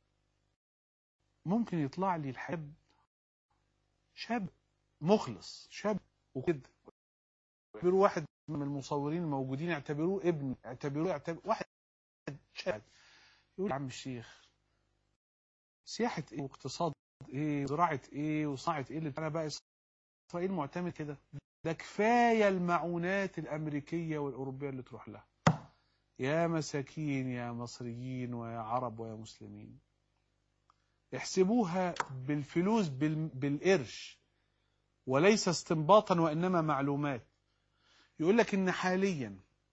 ممكن يطلع لي الحب شاب مخلص شاب وكده اعتبروه واحد من المصورين الموجودين اعتبروه ابن اعتبروه اعتبر واحد شاب يقول يا عم الشيخ سياحة ايه واقتصاد ايه وزراعة ايه وصناعة ايه اللي انا بقى اسرائيل معتمد كده ده كفاية المعونات الامريكية والاوروبية اللي تروح لها يا مساكين يا مصريين ويا عرب ويا مسلمين احسبوها بالفلوس بالقرش وليس استنباطا وإنما معلومات يقول لك إن حاليا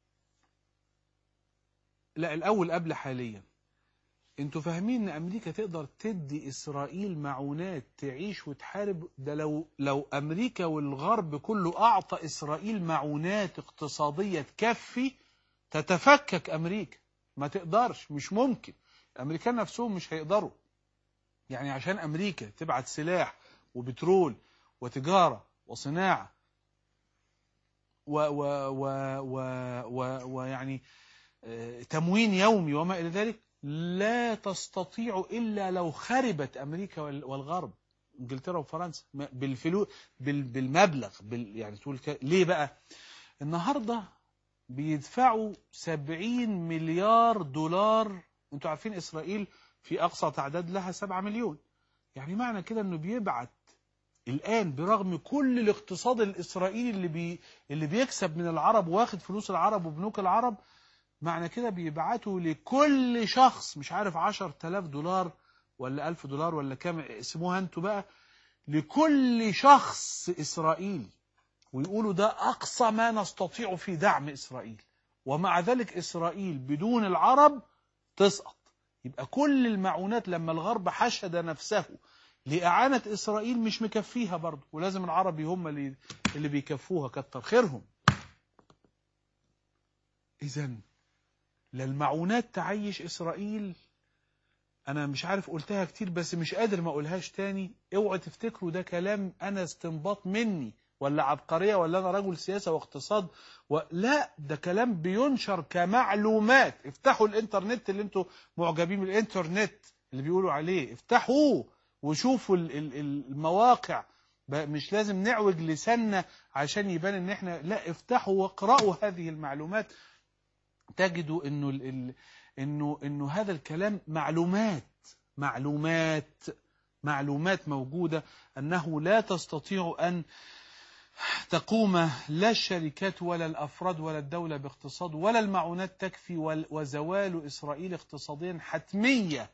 لا الأول قبل حاليا انتوا فاهمين ان امريكا تقدر تدي اسرائيل معونات تعيش وتحارب ده لو لو امريكا والغرب كله اعطى اسرائيل معونات اقتصاديه تكفي تتفكك امريكا ما تقدرش مش ممكن الامريكان نفسهم مش هيقدروا يعني عشان أمريكا تبعت سلاح وبترول وتجارة وصناعة و و و و و ويعني تموين يومي وما إلى ذلك لا تستطيع إلا لو خربت أمريكا والغرب انجلترا وفرنسا بالفلو بالمبلغ بال يعني تقول ليه بقى النهارده بيدفعوا 70 مليار دولار انتوا عارفين اسرائيل في أقصى تعداد لها 7 مليون يعني معنى كده أنه بيبعت الآن برغم كل الاقتصاد الإسرائيلي اللي, بي اللي بيكسب من العرب واخد فلوس العرب وبنوك العرب معنى كده بيبعتوا لكل شخص مش عارف 10000 دولار ولا 1000 دولار ولا كام اسموها انتوا بقى لكل شخص إسرائيلي ويقولوا ده أقصى ما نستطيع في دعم إسرائيل ومع ذلك إسرائيل بدون العرب تسقط يبقى كل المعونات لما الغرب حشد نفسه لإعانة إسرائيل مش مكفيها برضه ولازم العربي هم اللي, اللي بيكفوها كتر خيرهم إذا لا المعونات تعيش إسرائيل انا مش عارف قلتها كتير بس مش قادر ما اقولهاش تاني اوعوا تفتكروا ده كلام انا استنباط مني ولا عبقرية ولا انا رجل سياسة واقتصاد و... لا ده كلام بينشر كمعلومات افتحوا الانترنت اللي انتوا معجبين بالانترنت اللي بيقولوا عليه افتحوه وشوفوا ال- ال- المواقع ب- مش لازم نعوج لساننا عشان يبان ان احنا لا افتحوا واقرأوا هذه المعلومات تجدوا انه ال... ال... انه انه هذا الكلام معلومات معلومات معلومات موجودة انه لا تستطيع ان تقوم لا الشركات ولا الافراد ولا الدولة باقتصاد ولا المعونات تكفي وال- وزوال اسرائيل اقتصاديا حتمية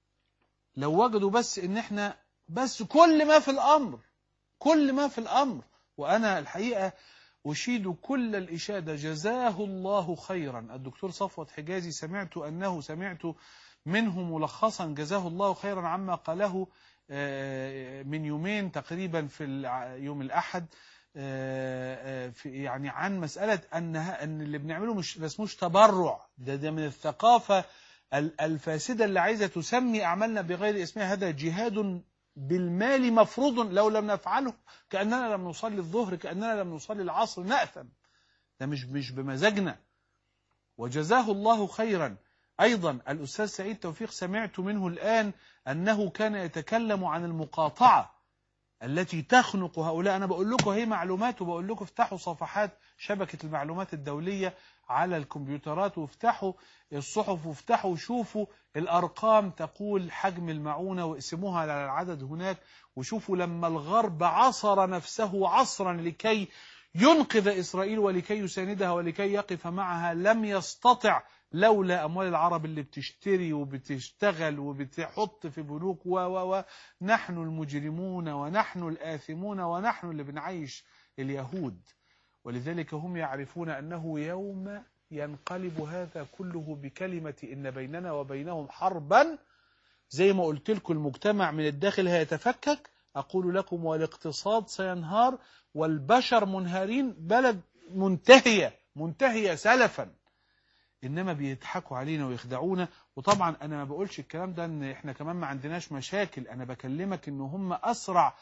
لو وجدوا بس ان احنا بس كل ما في الامر كل ما في الامر وانا الحقيقة أشيد كل الإشادة جزاه الله خيرا الدكتور صفوت حجازي سمعت أنه سمعت منه ملخصا جزاه الله خيرا عما قاله آه، من يومين تقريبا في الع- يوم الأحد آه، آه، في يعني عن مسألة أنها أن اللي بنعمله مش ما اسموش تبرع ده, ده من الثقافة ال- الفاسدة اللي عايزة تسمي أعمالنا بغير اسمها هذا جهاد بالمال مفروض لو لم نفعله كأننا لم نصلي الظهر كأننا لم نصلي العصر نأثم ده مش مش بمزاجنا وجزاه الله خيرا أيضا الأستاذ سعيد توفيق سمعت منه الآن أنه كان يتكلم عن المقاطعة التي تخنق هؤلاء أنا بقول لكم هي معلومات وبقول لكم افتحوا صفحات شبكة المعلومات الدولية على الكمبيوترات وافتحوا الصحف وافتحوا وشوفوا الأرقام تقول حجم المعونة واقسموها على العدد هناك وشوفوا لما الغرب عصر نفسه عصرا لكي ينقذ إسرائيل ولكي يساندها ولكي يقف معها لم يستطع لولا أموال العرب اللي بتشتري وبتشتغل وبتحط في بنوك و و و نحن المجرمون ونحن الآثمون ونحن اللي بنعيش اليهود ولذلك هم يعرفون أنه يوم ينقلب هذا كله بكلمة إن بيننا وبينهم حربا زي ما قلت لكم المجتمع من الداخل هيتفكك أقول لكم والاقتصاد سينهار والبشر منهارين بلد منتهية منتهية سلفا إنما بيضحكوا علينا ويخدعونا وطبعا أنا ما بقولش الكلام ده إن إحنا كمان ما عندناش مشاكل أنا بكلمك إن هم أسرع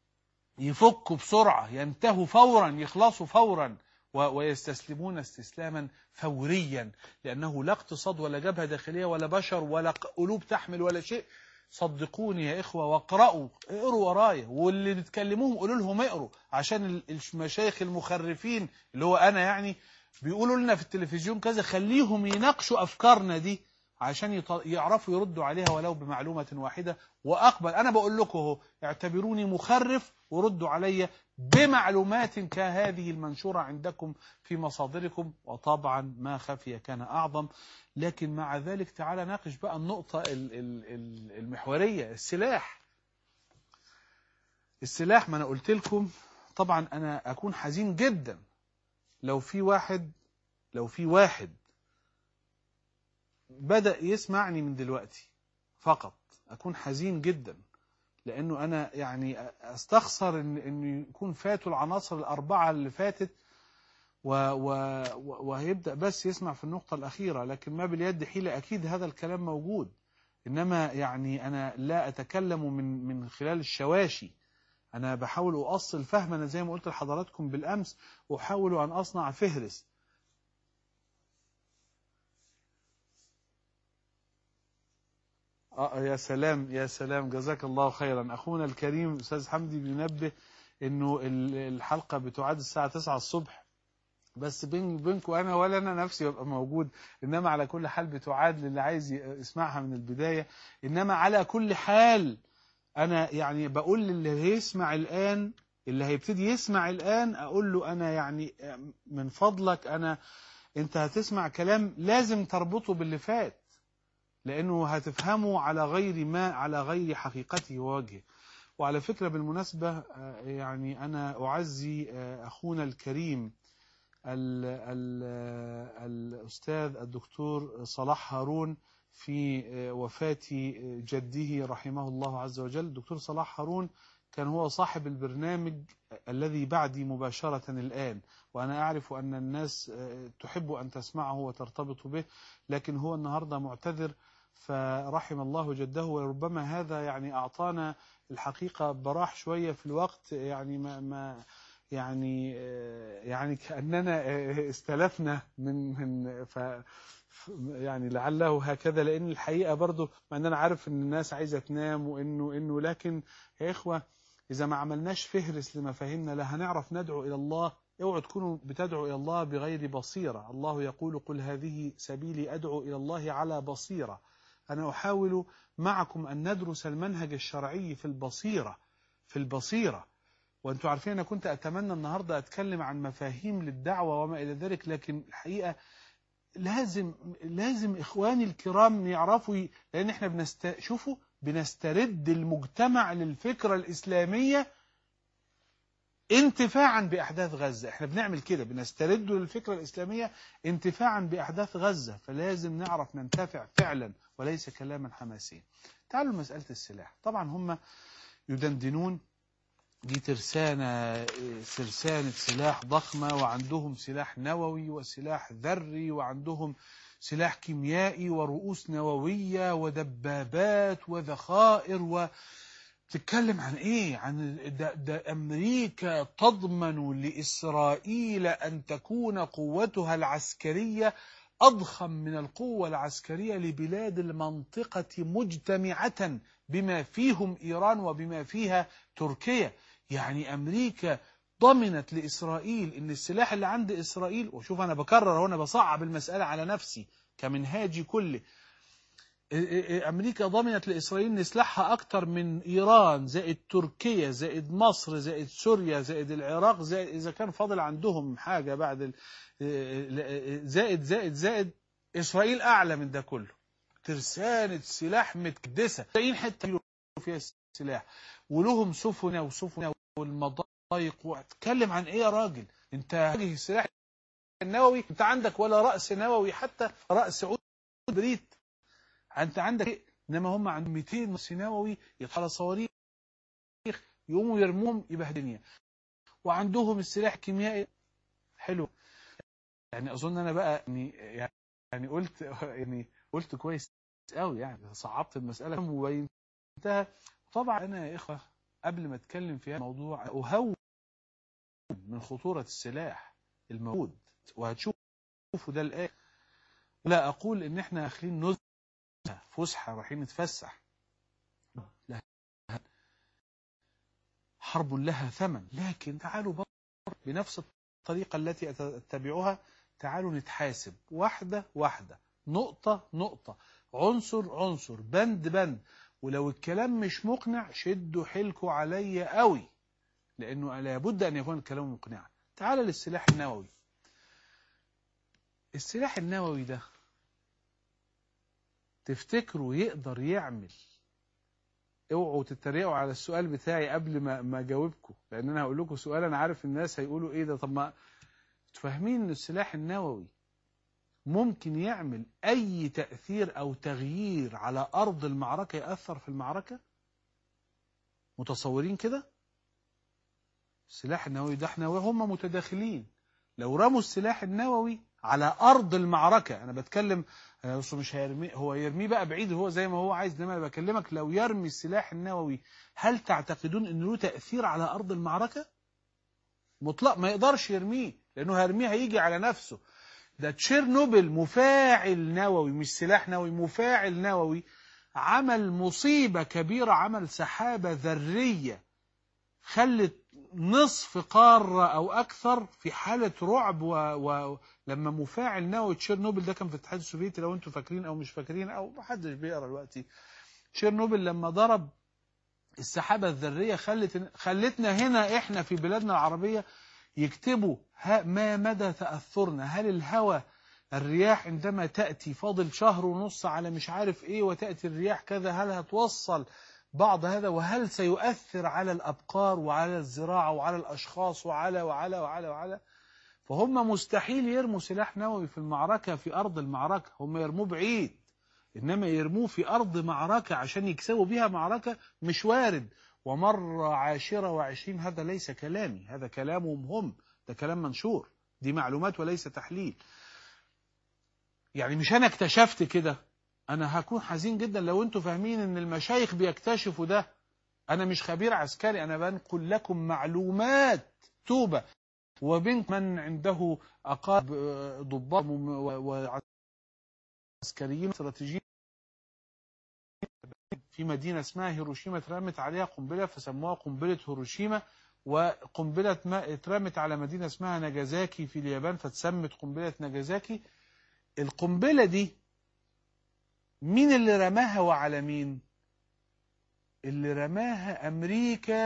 يفكوا بسرعة ينتهوا فورا يخلصوا فورا و- ويستسلمون استسلاما فوريا لأنه لا اقتصاد ولا جبهة داخلية ولا بشر ولا ق- قلوب تحمل ولا شيء صدقوني يا إخوة واقرأوا اقروا ورايا واللي بتكلموهم قولوا لهم اقروا عشان ال- المشايخ المخرفين اللي هو أنا يعني بيقولوا لنا في التلفزيون كذا خليهم يناقشوا أفكارنا دي عشان يط- يعرفوا يردوا عليها ولو بمعلومة واحدة وأقبل أنا بقول لكم اهو اعتبروني مخرف وردوا علي بمعلومات كهذه المنشورة عندكم في مصادركم وطبعا ما خفي كان أعظم لكن مع ذلك تعالى ناقش بقى النقطة ال- ال- ال- المحورية السلاح السلاح ما أنا قلت لكم طبعا أنا أكون حزين جدا لو في واحد لو في واحد بدأ يسمعني من دلوقتي فقط أكون حزين جدا لأنه أنا يعني أستخسر إن إنه يكون فاتوا العناصر الأربعة اللي فاتت و و و- وهيبدأ بس يسمع في النقطة الأخيرة لكن ما باليد حيلة أكيد هذا الكلام موجود إنما يعني أنا لا أتكلم من من خلال الشواشي أنا بحاول أؤصل فهم أنا زي ما قلت لحضراتكم بالأمس أحاول أن أصنع فهرس آه يا سلام يا سلام جزاك الله خيرا أخونا الكريم أستاذ حمدي بينبه إنه ال- الحلقة بتعاد الساعة 9 الصبح بس بين بينكم أنا ولا أنا نفسي ببقى موجود إنما على كل حال بتعاد للي عايز ي- يسمعها من البداية إنما على كل حال أنا يعني بقول للي هيسمع الآن اللي هيبتدي يسمع الآن أقول له أنا يعني من فضلك أنا أنت هتسمع كلام لازم تربطه باللي فات لأنه هتفهمه على غير ما على غير حقيقته ووجهه وعلى فكرة بالمناسبة آه، يعني أنا أعزي آه، أخونا الكريم ال ال الأستاذ الدكتور صلاح هارون في آه، وفاة آه، جده رحمه الله عز وجل الدكتور صلاح هارون كان هو صاحب البرنامج الذي بعدي مباشرة الآن وأنا أعرف أن الناس آه، تحب أن تسمعه وترتبط به لكن هو النهاردة معتذر فرحم الله جده وربما هذا يعني أعطانا الحقيقة براح شوية في الوقت يعني ما, ما يعني يعني كأننا استلفنا من من ف يعني لعله هكذا لأن الحقيقة برضو مع أن أنا عارف أن الناس عايزة تنام وإنه إنه لكن يا إخوة إذا ما عملناش فهرس لمفاهيمنا لا هنعرف ندعو إلى الله اوعوا تكونوا بتدعوا إلى الله بغير بصيرة الله يقول قل هذه سبيلي أدعو إلى الله على بصيرة أنا أحاول معكم أن ندرس المنهج الشرعي في البصيرة في البصيرة وأنتم عارفين أنا كنت أتمنى النهاردة أتكلم عن مفاهيم للدعوة وما إلى ذلك لكن الحقيقة لازم لازم إخواني الكرام يعرفوا لأن إحنا بنست شوفوا بنسترد المجتمع للفكرة الإسلامية انتفاعا بأحداث غزة احنا بنعمل كده بنسترد للفكرة الإسلامية انتفاعا بأحداث غزة فلازم نعرف ننتفع فعلا وليس كلاما حماسيا تعالوا مسألة السلاح طبعا هم يدندنون دي ترسانة سرسانة سلاح ضخمة وعندهم سلاح نووي وسلاح ذري وعندهم سلاح كيميائي ورؤوس نووية ودبابات وذخائر و تتكلم عن ايه عن ده, ده امريكا تضمن لاسرائيل ان تكون قوتها العسكريه اضخم من القوه العسكريه لبلاد المنطقه مجتمعه بما فيهم ايران وبما فيها تركيا يعني امريكا ضمنت لاسرائيل ان السلاح اللي عند اسرائيل وشوف انا بكرر هنا بصعب المساله على نفسي كمنهاجي كله امريكا ضمنت لاسرائيل ان سلاحها اكتر من ايران زائد تركيا زائد مصر زائد سوريا زائد العراق زائد اذا كان فاضل عندهم حاجه بعد زائد زائد زائد اسرائيل اعلى من ده كله ترسانه سلاح متكدسه 90 حته فيها سلاح ولهم سفن وسفن والمضايق واتكلم عن ايه يا راجل انت هذه السلاح النووي انت عندك ولا راس نووي حتى راس عود بريت انت عندك انما هم عندهم 200 راس نووي يطلع صواريخ يقوموا يرموهم يبهدل الدنيا وعندهم السلاح الكيميائي حلو يعني اظن انا بقى يعني يعني قلت يعني قلت كويس قوي يعني صعبت المساله وبينتها طبعا انا يا اخوه قبل ما اتكلم في هذا الموضوع اهون من خطوره السلاح الموجود وهتشوفوا ده الان لا اقول ان احنا داخلين نزهه فسحه رايحين نتفسح لا حرب لها ثمن لكن تعالوا بر بنفس الطريقه التي اتبعها تعالوا نتحاسب واحده واحده نقطه نقطه عنصر عنصر بند بند ولو الكلام مش مقنع شدوا حيلكوا عليا قوي لانه لابد ان يكون الكلام مقنعا تعال للسلاح النووي السلاح النووي ده تفتكروا يقدر يعمل اوعوا تتريقوا على السؤال بتاعي قبل ما ما اجاوبكم لان انا هقول لكم سؤال انا عارف الناس هيقولوا ايه ده طب ما فاهمين ان السلاح النووي ممكن يعمل أي تأثير أو تغيير على أرض المعركة يأثر في المعركة متصورين كده السلاح النووي ده احنا وهم متداخلين لو رموا السلاح النووي على أرض المعركة أنا بتكلم مش هيرمي هو يرميه بقى بعيد هو زي ما هو عايز انما انا بكلمك لو يرمي السلاح النووي هل تعتقدون انه له تأثير على أرض المعركة مطلق ما يقدرش يرميه لأنه هيرميه هيجي على نفسه ده تشيرنوبل مفاعل نووي مش سلاح نووي مفاعل نووي عمل مصيبة كبيرة عمل سحابة ذرية خلت نصف قارة أو أكثر في حالة رعب ولما و... مفاعل نووي تشيرنوبل ده كان في الاتحاد السوفيتي لو أنتم فاكرين أو مش فاكرين أو محدش بيقرا دلوقتي تشيرنوبل لما ضرب السحابة الذرية خلت خلتنا هنا إحنا في بلادنا العربية يكتبوا ما مدى تأثرنا هل الهوى الرياح عندما تأتي فاضل شهر ونص على مش عارف ايه وتأتي الرياح كذا هل هتوصل بعض هذا وهل سيؤثر على الأبقار وعلى الزراعة وعلى الأشخاص وعلى وعلى وعلى وعلى فهم مستحيل يرموا سلاح نووي في المعركة في أرض المعركة هم يرموه بعيد إنما يرموه في أرض معركة عشان يكسبوا بها معركة مش وارد ومرة عاشرة وعشرين هذا ليس كلامي هذا كلامهم هم ده كلام منشور دي معلومات وليس تحليل يعني مش أنا اكتشفت كده انا هكون حزين جدا لو انتوا فاهمين ان المشايخ بيكتشفوا ده انا مش خبير عسكري انا بنقل لكم معلومات توبة وبين من عنده اقارب ضباط وعسكريين استراتيجيين في مدينة اسمها هيروشيما اترمت عليها قنبلة فسموها قنبلة هيروشيما وقنبلة ما اترمت على مدينة اسمها ناجازاكي في اليابان فتسمت قنبلة ناجازاكي القنبلة دي مين اللي رماها وعلى مين اللي رماها أمريكا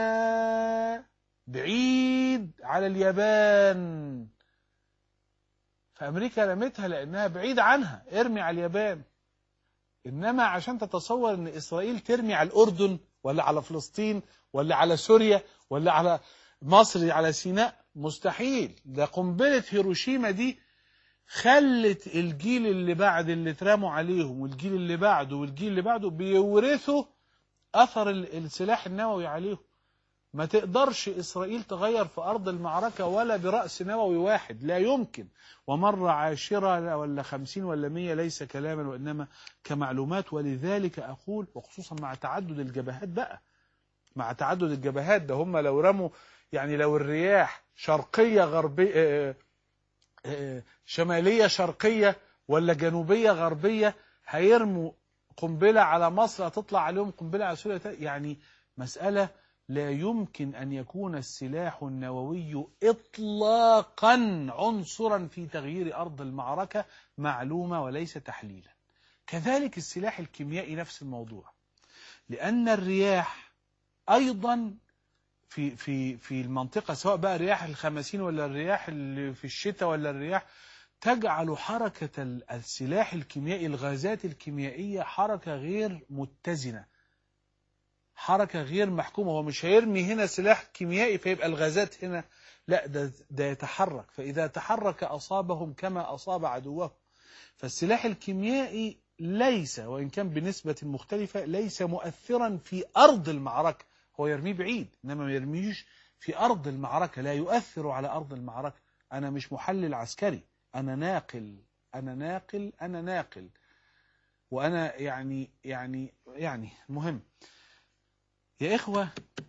بعيد على اليابان فأمريكا رمتها لأنها بعيد عنها ارمي على اليابان إنما عشان تتصور أن إسرائيل ترمي على الأردن ولا على فلسطين ولا على سوريا ولا على مصر على سيناء مستحيل ده قنبلة هيروشيما دي خلت الجيل اللي بعد اللي اترموا عليهم والجيل اللي بعده والجيل اللي بعده بيورثوا أثر السلاح النووي عليهم ما تقدرش إسرائيل تغير في أرض المعركة ولا برأس نووي واحد لا يمكن ومرة عاشرة ولا خمسين ولا مية ليس كلاما وإنما كمعلومات ولذلك أقول وخصوصا مع تعدد الجبهات بقى مع تعدد الجبهات ده هم لو رموا يعني لو الرياح شرقية غربية شمالية شرقية ولا جنوبية غربية هيرموا قنبلة على مصر هتطلع عليهم قنبلة على سوريا يعني مسألة لا يمكن أن يكون السلاح النووي إطلاقا عنصرا في تغيير أرض المعركة معلومة وليس تحليلا كذلك السلاح الكيميائي نفس الموضوع لأن الرياح أيضا في في في المنطقة سواء بقى رياح الخمسين ولا الرياح اللي في الشتاء ولا الرياح تجعل حركة السلاح الكيميائي الغازات الكيميائية حركة غير متزنة حركة غير محكومة هو مش هيرمي هنا سلاح كيميائي فيبقى الغازات هنا لا ده, ده يتحرك فإذا تحرك أصابهم كما أصاب عدوهم فالسلاح الكيميائي ليس وإن كان بنسبة مختلفة ليس مؤثرا في أرض المعركة هو يرميه بعيد إنما ما يرميش في أرض المعركة لا يؤثر على أرض المعركة أنا مش محلل عسكري أنا ناقل أنا ناقل أنا ناقل وأنا يعني يعني يعني مهم يا إخوة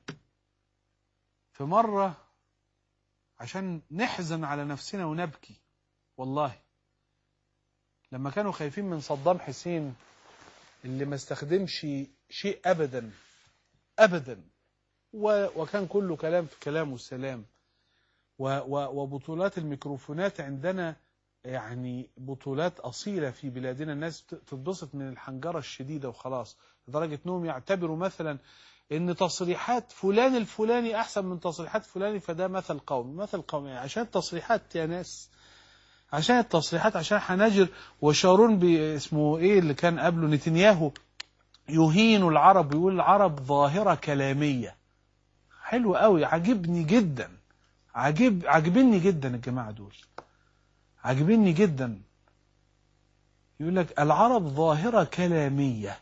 في مرة عشان نحزن على نفسنا ونبكي والله لما كانوا خايفين من صدام حسين اللي ما استخدمش شيء أبدا أبدا وكان كله كلام في كلام والسلام وبطولات الميكروفونات عندنا يعني بطولات أصيلة في بلادنا الناس تتبسط من الحنجرة الشديدة وخلاص لدرجة أنهم يعتبروا مثلا ان تصريحات فلان الفلاني احسن من تصريحات فلاني فده مثل قومي مثل قومي يعني عشان التصريحات يا ناس عشان التصريحات عشان حناجر وشارون اسمه ايه اللي كان قبله نتنياهو يهين العرب ويقول العرب ظاهرة كلامية حلو قوي عجبني جدا عجب عجبني جدا الجماعة دول عجبني جدا يقول لك العرب ظاهرة كلامية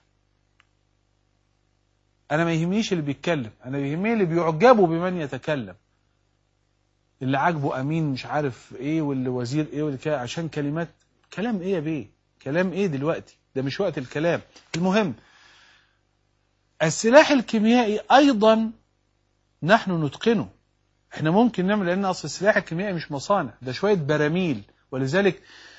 انا ما يهمنيش اللي بيتكلم انا يهمني اللي بيعجبوا بمن يتكلم اللي عاجبه امين مش عارف ايه واللي وزير ايه واللي كده عشان كلمات كلام ايه يا بيه كلام ايه دلوقتي ده مش وقت الكلام المهم السلاح الكيميائي ايضا نحن نتقنه احنا ممكن نعمل لان اصل السلاح الكيميائي مش مصانع ده شويه براميل ولذلك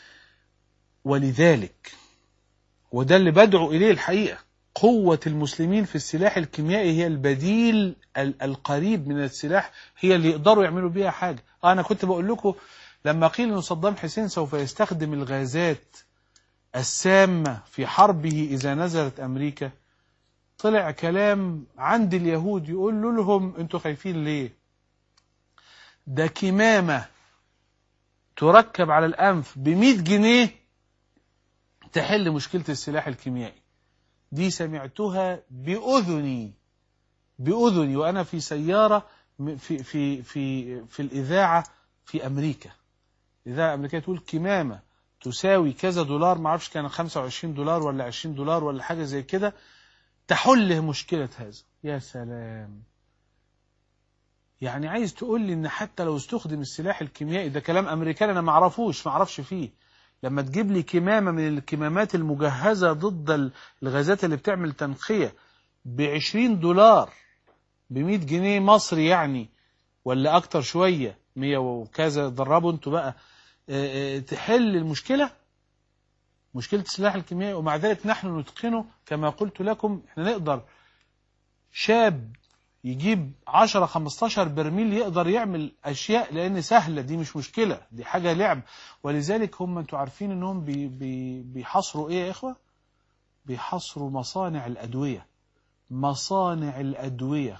ولذلك وده اللي بدعو اليه الحقيقه قوة المسلمين في السلاح الكيميائي هي البديل القريب من السلاح هي اللي يقدروا يعملوا بيها حاجة أنا كنت بقول لكم لما قيل أن صدام حسين سوف يستخدم الغازات السامة في حربه إذا نزلت أمريكا طلع كلام عند اليهود يقول لهم أنتوا خايفين ليه ده كمامة تركب على الأنف بمئة جنيه تحل مشكلة السلاح الكيميائي دي سمعتها بأذني بأذني وأنا في سيارة في في في في الإذاعة في أمريكا الإذاعة الأمريكية تقول كمامة تساوي كذا دولار ما اعرفش كان 25 دولار ولا 20 دولار ولا حاجة زي كده تحل مشكلة هذا يا سلام يعني عايز تقول لي ان حتى لو استخدم السلاح الكيميائي ده كلام امريكاني انا ما اعرفوش ما اعرفش فيه لما تجيب لي كمامة من الكمامات المجهزة ضد الغازات اللي بتعمل تنقية بعشرين دولار بمئة جنيه مصري يعني ولا أكتر شوية مية وكذا دربوا انتوا بقى اه اه تحل المشكلة مشكلة السلاح الكيميائي ومع ذلك نحن نتقنه كما قلت لكم احنا نقدر شاب يجيب 10 15 برميل يقدر يعمل اشياء لان سهله دي مش مشكله دي حاجه لعب ولذلك هم انتوا عارفين انهم بي بي بيحصروا ايه يا اخوه بيحصروا مصانع الادويه مصانع الادويه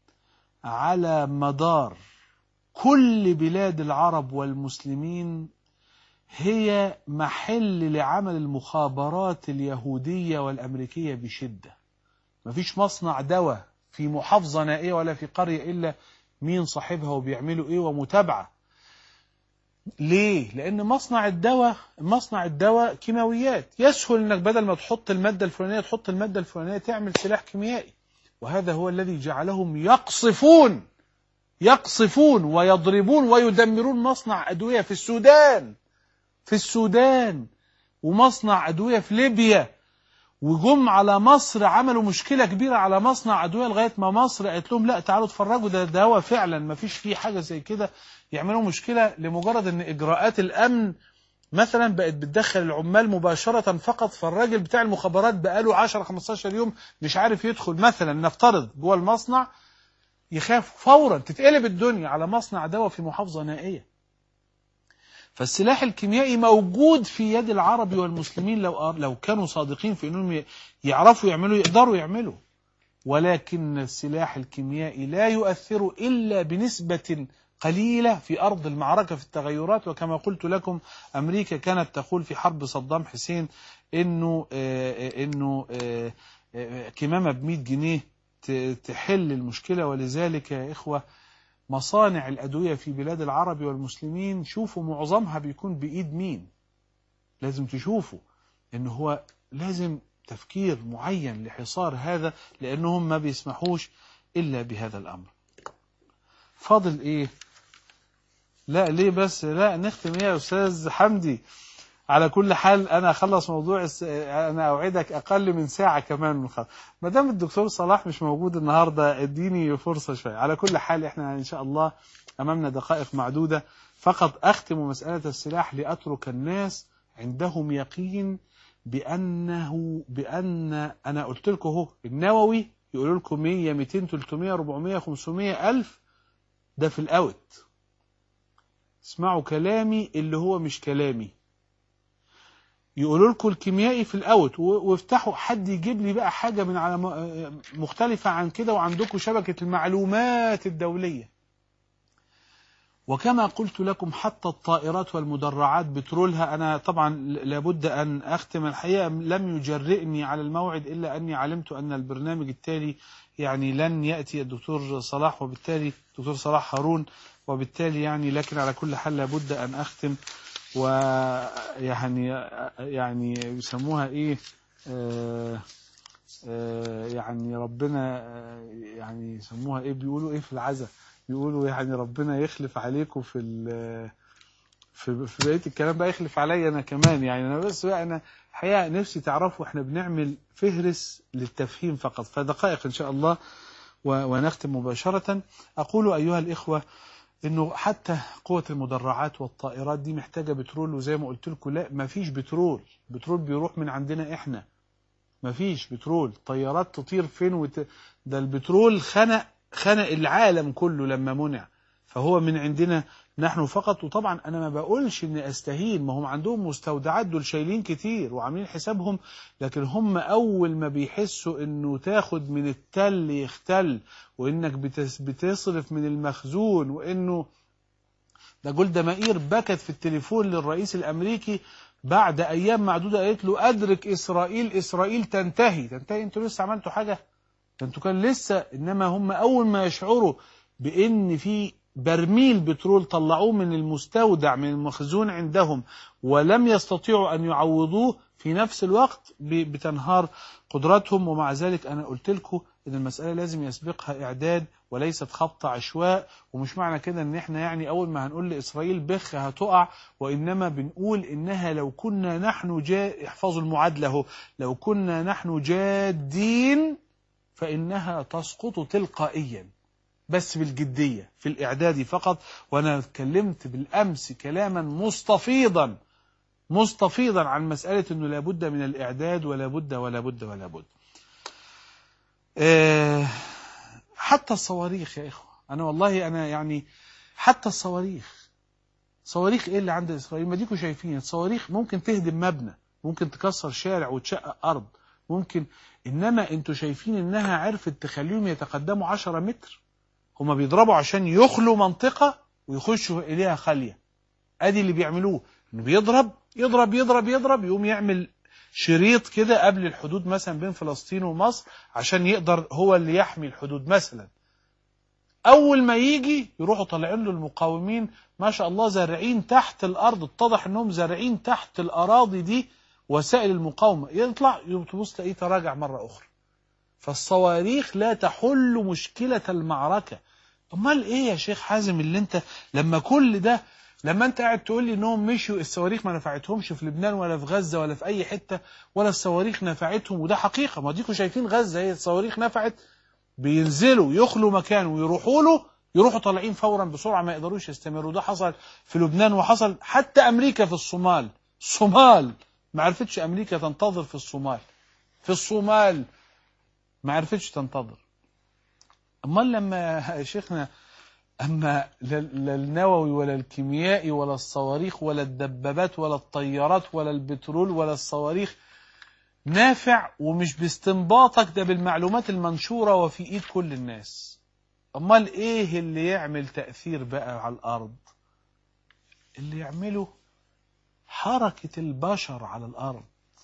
على مدار كل بلاد العرب والمسلمين هي محل لعمل المخابرات اليهوديه والامريكيه بشده مفيش مصنع دواء في محافظة نائية ولا في قرية إلا مين صاحبها وبيعملوا إيه ومتابعة ليه؟ لأن مصنع الدواء مصنع الدواء كيماويات يسهل أنك بدل ما تحط المادة الفلانية تحط المادة الفلانية تعمل سلاح كيميائي وهذا هو الذي جعلهم يقصفون يقصفون ويضربون ويدمرون مصنع أدوية في السودان في السودان ومصنع أدوية في ليبيا وجم على مصر عملوا مشكلة كبيرة على مصنع أدوية لغاية ما مصر قالت لهم لا تعالوا اتفرجوا ده دواء فعلا ما فيش فيه حاجة زي كده يعملوا مشكلة لمجرد ان إجراءات الأمن مثلا بقت بتدخل العمال مباشرة فقط فالراجل بتاع المخابرات بقاله 10 15 يوم مش عارف يدخل مثلا نفترض جوه المصنع يخاف فورا تتقلب الدنيا على مصنع دواء في محافظة نائية فالسلاح الكيميائي موجود في يد العرب والمسلمين لو لو كانوا صادقين في انهم يعرفوا يعملوا يقدروا يعملوا ولكن السلاح الكيميائي لا يؤثر الا بنسبه قليله في ارض المعركه في التغيرات وكما قلت لكم امريكا كانت تقول في حرب صدام حسين انه آه انه آه كمامه ب 100 جنيه تحل المشكله ولذلك يا اخوه مصانع الأدوية في بلاد العرب والمسلمين شوفوا معظمها بيكون بإيد مين لازم تشوفوا إن هو لازم تفكير معين لحصار هذا لأنهم ما بيسمحوش إلا بهذا الأمر فاضل إيه لا ليه بس لا نختم إيه يا أستاذ حمدي على كل حال انا اخلص موضوع انا اوعدك اقل من ساعه كمان من خلص ما دام الدكتور صلاح مش موجود النهارده اديني فرصه شويه على كل حال احنا ان شاء الله امامنا دقائق معدوده فقط اختم مساله السلاح لاترك الناس عندهم يقين بانه بان انا قلت لكم اهو النووي يقولوا لكم 100 200 300 400 500 الف ده في الاوت اسمعوا كلامي اللي هو مش كلامي يقولوا لكم الكيميائي في الاوت وافتحوا حد يجيب لي بقى حاجه من على مختلفه عن كده وعندكم شبكه المعلومات الدوليه وكما قلت لكم حتى الطائرات والمدرعات بترولها انا طبعا لابد ان اختم الحقيقه لم يجرئني على الموعد الا اني علمت ان البرنامج التالي يعني لن ياتي الدكتور صلاح وبالتالي الدكتور صلاح هارون وبالتالي يعني لكن على كل حال لابد ان اختم ويعني يعني يسموها ايه آه آه يعني ربنا يعني يسموها ايه بيقولوا ايه في العزاء بيقولوا يعني ربنا يخلف عليكم في في في بقيه الكلام بقى يخلف عليا انا كمان يعني انا بس بقى انا الحقيقه نفسي تعرفوا احنا بنعمل فهرس للتفهيم فقط فدقائق ان شاء الله ونختم مباشره اقول ايها الاخوه انه حتى قوة المدرعات والطائرات دي محتاجة بترول وزي ما قلت لكم لا مفيش بترول بترول بيروح من عندنا احنا مفيش بترول طيارات تطير فين وت... ده البترول خنق خنق العالم كله لما منع فهو من عندنا نحن فقط وطبعا انا ما بقولش اني استهين ما هم عندهم مستودعات دول شايلين كتير وعاملين حسابهم لكن هم اول ما بيحسوا انه تاخد من التل يختل وانك بتصرف من المخزون وانه ده جولدا مائير بكت في التليفون للرئيس الامريكي بعد ايام معدوده قالت له ادرك اسرائيل اسرائيل تنتهي تنتهي انتوا لسه عملتوا حاجه ده انتوا كان لسه انما هم اول ما يشعروا بان في برميل بترول طلعوه من المستودع من المخزون عندهم ولم يستطيعوا أن يعوضوه في نفس الوقت بتنهار قدراتهم ومع ذلك أنا قلت لكم ان المسألة لازم يسبقها اعداد وليست خبط عشواء ومش معنى كده ان احنا يعني اول ما هنقول لاسرائيل بخ هتقع وانما بنقول انها لو كنا نحن جا احفظوا المعادلة اهو لو كنا نحن جادين فانها تسقط تلقائيا بس بالجدية في الإعداد فقط وأنا اتكلمت بالأمس كلاما مستفيضا مستفيضا عن مسألة أنه لابد من الإعداد ولا بد ولا بد ولا بد آه، حتى الصواريخ يا إخوة أنا والله أنا يعني حتى الصواريخ صواريخ إيه اللي عند إسرائيل ما ديكوا شايفين الصواريخ ممكن تهدم مبنى ممكن تكسر شارع وتشقق أرض ممكن إنما أنتوا شايفين إنها عرفت تخليهم يتقدموا عشرة متر هما بيضربوا عشان يخلوا منطقة ويخشوا إليها خالية أدي اللي بيعملوه إنه بيضرب يضرب يضرب يضرب يقوم يعمل شريط كده قبل الحدود مثلا بين فلسطين ومصر عشان يقدر هو اللي يحمي الحدود مثلا أول ما يجي يروحوا طالعين له المقاومين ما شاء الله زارعين تحت الأرض اتضح إنهم زارعين تحت الأراضي دي وسائل المقاومة يطلع تبص تلاقيه تراجع مرة أخرى فالصواريخ لا تحل مشكلة المعركة امال ايه يا شيخ حازم اللي انت لما كل ده لما انت قاعد تقول لي انهم مشوا الصواريخ ما نفعتهمش في لبنان ولا في غزة ولا في اي حتة ولا الصواريخ نفعتهم وده حقيقة ما ديكوا شايفين غزة هي الصواريخ نفعت بينزلوا يخلوا مكان ويروحوا له يروحوا طالعين فورا بسرعة ما يقدروش يستمروا ده حصل في لبنان وحصل حتى امريكا في الصومال الصومال ما عرفتش امريكا تنتظر في الصومال في الصومال ما عرفتش تنتظر امال لما شيخنا اما لا النووي ولا الكيميائي ولا الصواريخ ولا الدبابات ولا الطيارات ولا البترول ولا الصواريخ نافع ومش باستنباطك ده بالمعلومات المنشورة وفي ايد كل الناس امال ايه اللي يعمل تأثير بقى على الارض اللي يعمله حركة البشر على الارض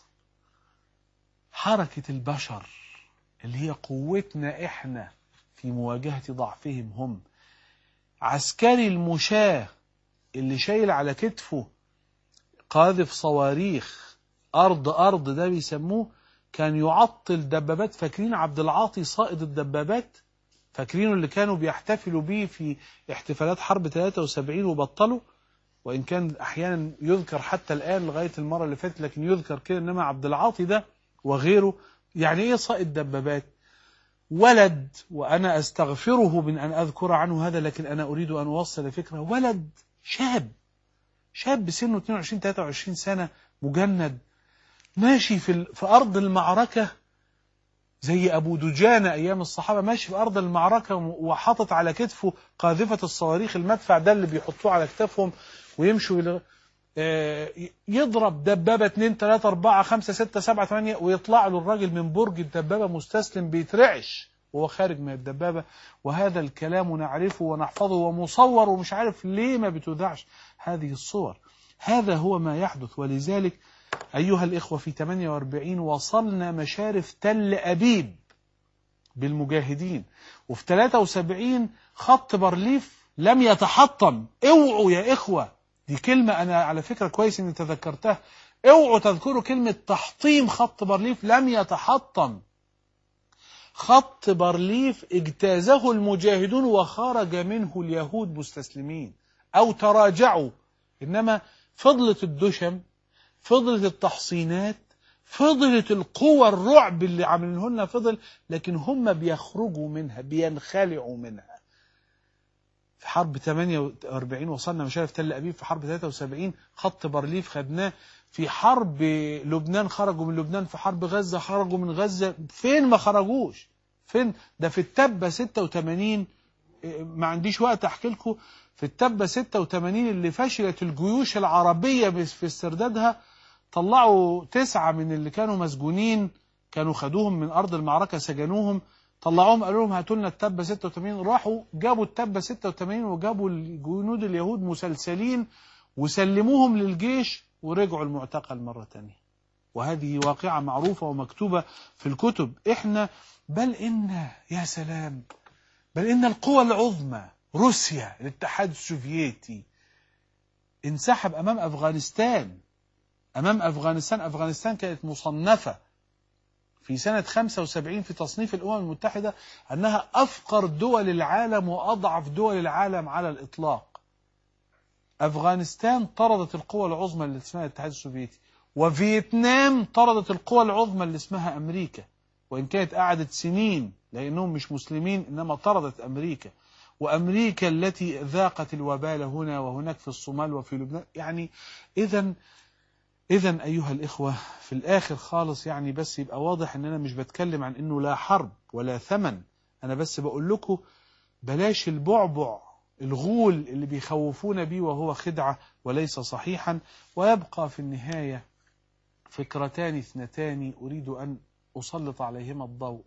حركة البشر اللي هي قوتنا احنا في مواجهة ضعفهم هم عسكري المشاة اللي شايل على كتفه قاذف صواريخ أرض أرض ده بيسموه كان يعطل دبابات فاكرين عبد العاطي صائد الدبابات فاكرينه اللي كانوا بيحتفلوا بيه في احتفالات حرب 73 وبطلوا وإن كان أحيانا يذكر حتى الآن لغاية المرة اللي فاتت لكن يذكر كده إنما عبد العاطي ده وغيره يعني إيه صائد دبابات ولد وأنا أستغفره من أن أذكر عنه هذا لكن أنا أريد أن أوصل فكرة ولد شاب شاب سنه 22-23 سنة مجند ماشي في, في أرض المعركة زي أبو دجانة أيام الصحابة ماشي في أرض المعركة وحاطط على كتفه قاذفة الصواريخ المدفع ده اللي بيحطوه على كتفهم ويمشوا يضرب دبابة 2 3 4 5 6 7 8 ويطلع له الراجل من برج الدبابة مستسلم بيترعش وهو خارج من الدبابة وهذا الكلام نعرفه ونحفظه ومصور ومش عارف ليه ما بتذاعش هذه الصور هذا هو ما يحدث ولذلك أيها الإخوة في 48 وصلنا مشارف تل أبيب بالمجاهدين وفي 73 خط برليف لم يتحطم اوعوا يا إخوة دي كلمة أنا على فكرة كويس إني تذكرتها اوعوا تذكروا كلمة تحطيم خط بارليف لم يتحطم خط بارليف اجتازه المجاهدون وخرج منه اليهود مستسلمين أو تراجعوا إنما فضلت الدشم فضلت التحصينات فضلت القوى الرعب اللي عاملينه لنا فضل لكن هم بيخرجوا منها بينخلعوا منها في حرب 48 وصلنا مشارف تل أبيب في حرب 73 خط بارليف خدناه في حرب لبنان خرجوا من لبنان في حرب غزة خرجوا من غزة فين ما خرجوش فين ده في التبة 86 ما عنديش وقت احكي لكم في التبة 86 اللي فشلت الجيوش العربية في استردادها طلعوا تسعة من اللي كانوا مسجونين كانوا خدوهم من أرض المعركة سجنوهم طلعوهم قالوا لهم هاتوا لنا التبة 86 راحوا جابوا التبة 86 وجابوا الجنود اليهود مسلسلين وسلموهم للجيش ورجعوا المعتقل مرة تانية وهذه واقعة معروفة ومكتوبة في الكتب احنا بل ان يا سلام بل ان القوى العظمى روسيا الاتحاد السوفيتي انسحب امام افغانستان امام افغانستان افغانستان كانت مصنفة في سنة 75 في تصنيف الأمم المتحدة أنها أفقر دول العالم وأضعف دول العالم على الإطلاق أفغانستان طردت القوى العظمى اللي اسمها الاتحاد السوفيتي وفيتنام طردت القوى العظمى اللي اسمها أمريكا وإن كانت قعدت سنين لأنهم مش مسلمين إنما طردت أمريكا وأمريكا التي ذاقت الوبال هنا وهناك في الصومال وفي لبنان يعني إذا إذا أيها الإخوة في الآخر خالص يعني بس يبقى واضح إن أنا مش بتكلم عن إنه لا حرب ولا ثمن أنا بس بقول لكم بلاش البعبع الغول اللي بيخوفونا بيه وهو خدعة وليس صحيحا ويبقى في النهاية فكرتان اثنتان أريد أن أسلط عليهما الضوء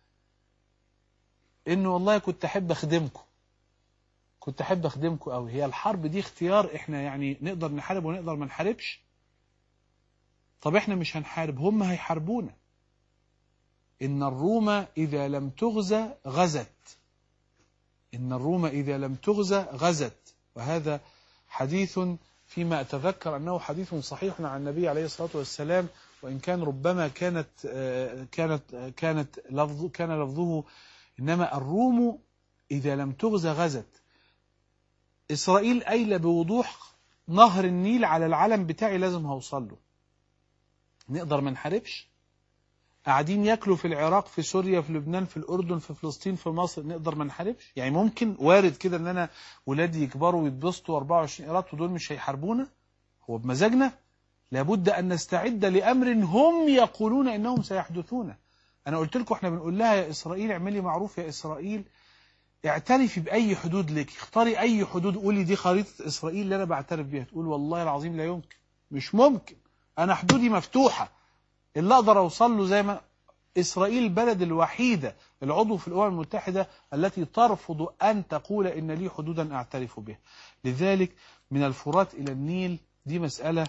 إنه والله كنت أحب أخدمكم كنت أحب أخدمكم أوي هي الحرب دي اختيار إحنا يعني نقدر نحارب ونقدر ما نحاربش طب إحنا مش هنحارب هم هيحاربونا إن الروم إذا لم تغزى غزت إن الروم إذا لم تغزى غزت وهذا حديث فيما أتذكر أنه حديث صحيح عن النبي عليه الصلاة والسلام وإن كان ربما كانت كانت كانت لفظ كان لفظه إنما الروم إذا لم تغزى غزت إسرائيل قايلة بوضوح نهر النيل على العلم بتاعي لازم هوصل له نقدر ما نحاربش قاعدين ياكلوا في العراق في سوريا في لبنان في الأردن في فلسطين في مصر نقدر ما نحاربش يعني ممكن وارد كده ان انا ولادي يكبروا ويتبسطوا 24 قيراط ودول مش هيحاربونا هو بمزاجنا لابد ان نستعد لامر هم يقولون انهم سيحدثون انا قلت لكم احنا بنقول لها يا اسرائيل اعملي معروف يا اسرائيل اعترفي باي حدود لك اختاري اي حدود قولي دي خريطه اسرائيل اللي انا بعترف بيها تقول والله العظيم لا يمكن مش ممكن انا حدودي مفتوحه اللي اقدر اوصل له زي ما اسرائيل البلد الوحيده العضو في الامم المتحده التي ترفض ان تقول ان لي حدودا اعترف بها لذلك من الفرات الى النيل دي مساله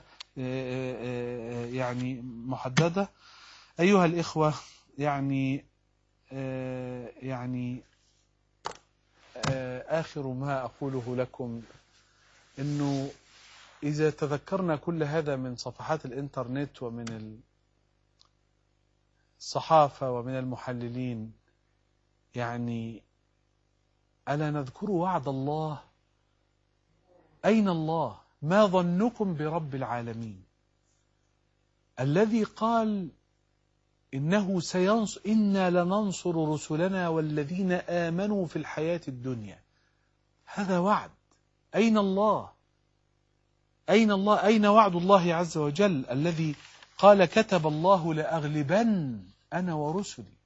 يعني محدده ايها الاخوه يعني يعني اخر ما اقوله لكم انه اذا تذكرنا كل هذا من صفحات الانترنت ومن الصحافة ومن المحللين يعني ألا نذكر وعد الله أين الله ما ظنكم برب العالمين الذي قال إنه سينصر إنا لننصر رسلنا والذين آمنوا في الحياة الدنيا هذا وعد أين الله أين الله أين وعد الله عز وجل الذي قال كتب الله لأغلبن أنا ورسلي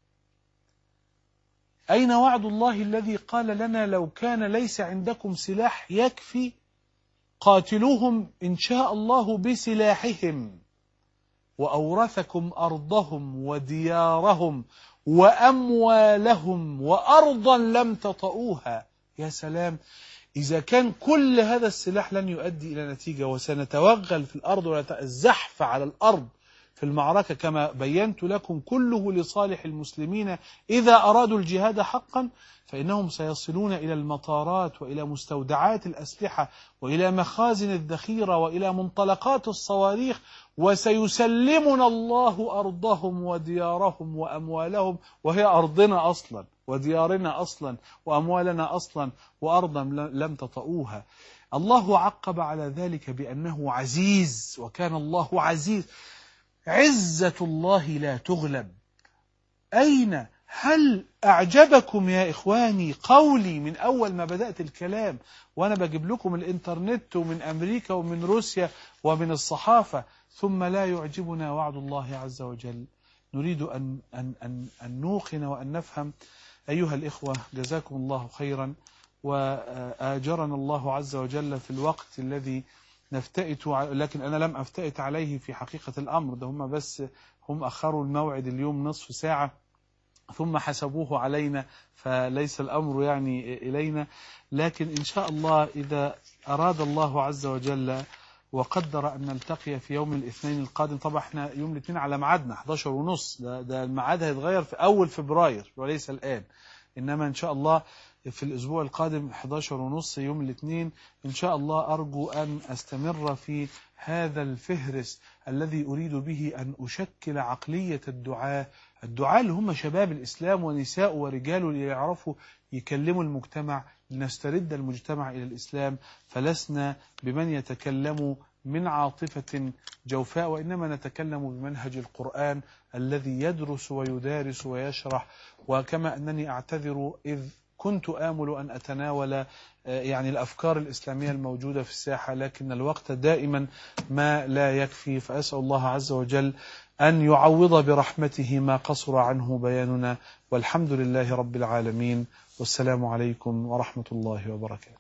أين وعد الله الذي قال لنا لو كان ليس عندكم سلاح يكفي قاتلوهم إن شاء الله بسلاحهم وأورثكم أرضهم وديارهم وأموالهم وأرضا لم تطئوها يا سلام إذا كان كل هذا السلاح لن يؤدي إلى نتيجة وسنتوغل في الأرض ونتزحف على الأرض في المعركة كما بينت لكم كله لصالح المسلمين إذا أرادوا الجهاد حقا فإنهم سيصلون إلى المطارات وإلى مستودعات الأسلحة وإلى مخازن الذخيرة وإلى منطلقات الصواريخ وسيسلمنا الله أرضهم وديارهم وأموالهم وهي أرضنا أصلا وديارنا أصلا وأموالنا أصلا وأرضا لم تطؤوها الله عقب على ذلك بأنه عزيز وكان الله عزيز عزة الله لا تغلب أين هل أعجبكم يا إخواني قولي من أول ما بدأت الكلام وأنا بجيب لكم الإنترنت ومن أمريكا ومن روسيا ومن الصحافة ثم لا يعجبنا وعد الله عز وجل نريد أن, أن, أن, أن نوقن وأن نفهم أيها الإخوة جزاكم الله خيرا وآجرنا الله عز وجل في الوقت الذي نفتئت لكن أنا لم أفتئت عليه في حقيقة الأمر ده هم بس هم أخروا الموعد اليوم نصف ساعة ثم حسبوه علينا فليس الأمر يعني إلينا لكن إن شاء الله إذا أراد الله عز وجل وقدر أن نلتقي في يوم الاثنين القادم طبعا احنا يوم الاثنين على ميعادنا 11 ونص ده, ده الميعاد هيتغير في أول فبراير وليس الآن إنما إن شاء الله في الأسبوع القادم 11 ونص يوم الاثنين إن شاء الله أرجو أن أستمر في هذا الفهرس الذي أريد به أن أشكل عقلية الدعاء الدعاء اللي هم شباب الإسلام ونساء ورجال ليعرفوا يكلموا المجتمع لنسترد المجتمع إلى الإسلام فلسنا بمن يتكلم من عاطفة جوفاء وإنما نتكلم بمنهج القرآن الذي يدرس ويدارس ويشرح وكما أنني أعتذر إذ كنت آمل أن أتناول يعني الأفكار الإسلامية الموجودة في الساحة لكن الوقت دائما ما لا يكفي فأسأل الله عز وجل أن يعوض برحمته ما قصر عنه بياننا والحمد لله رب العالمين والسلام عليكم ورحمة الله وبركاته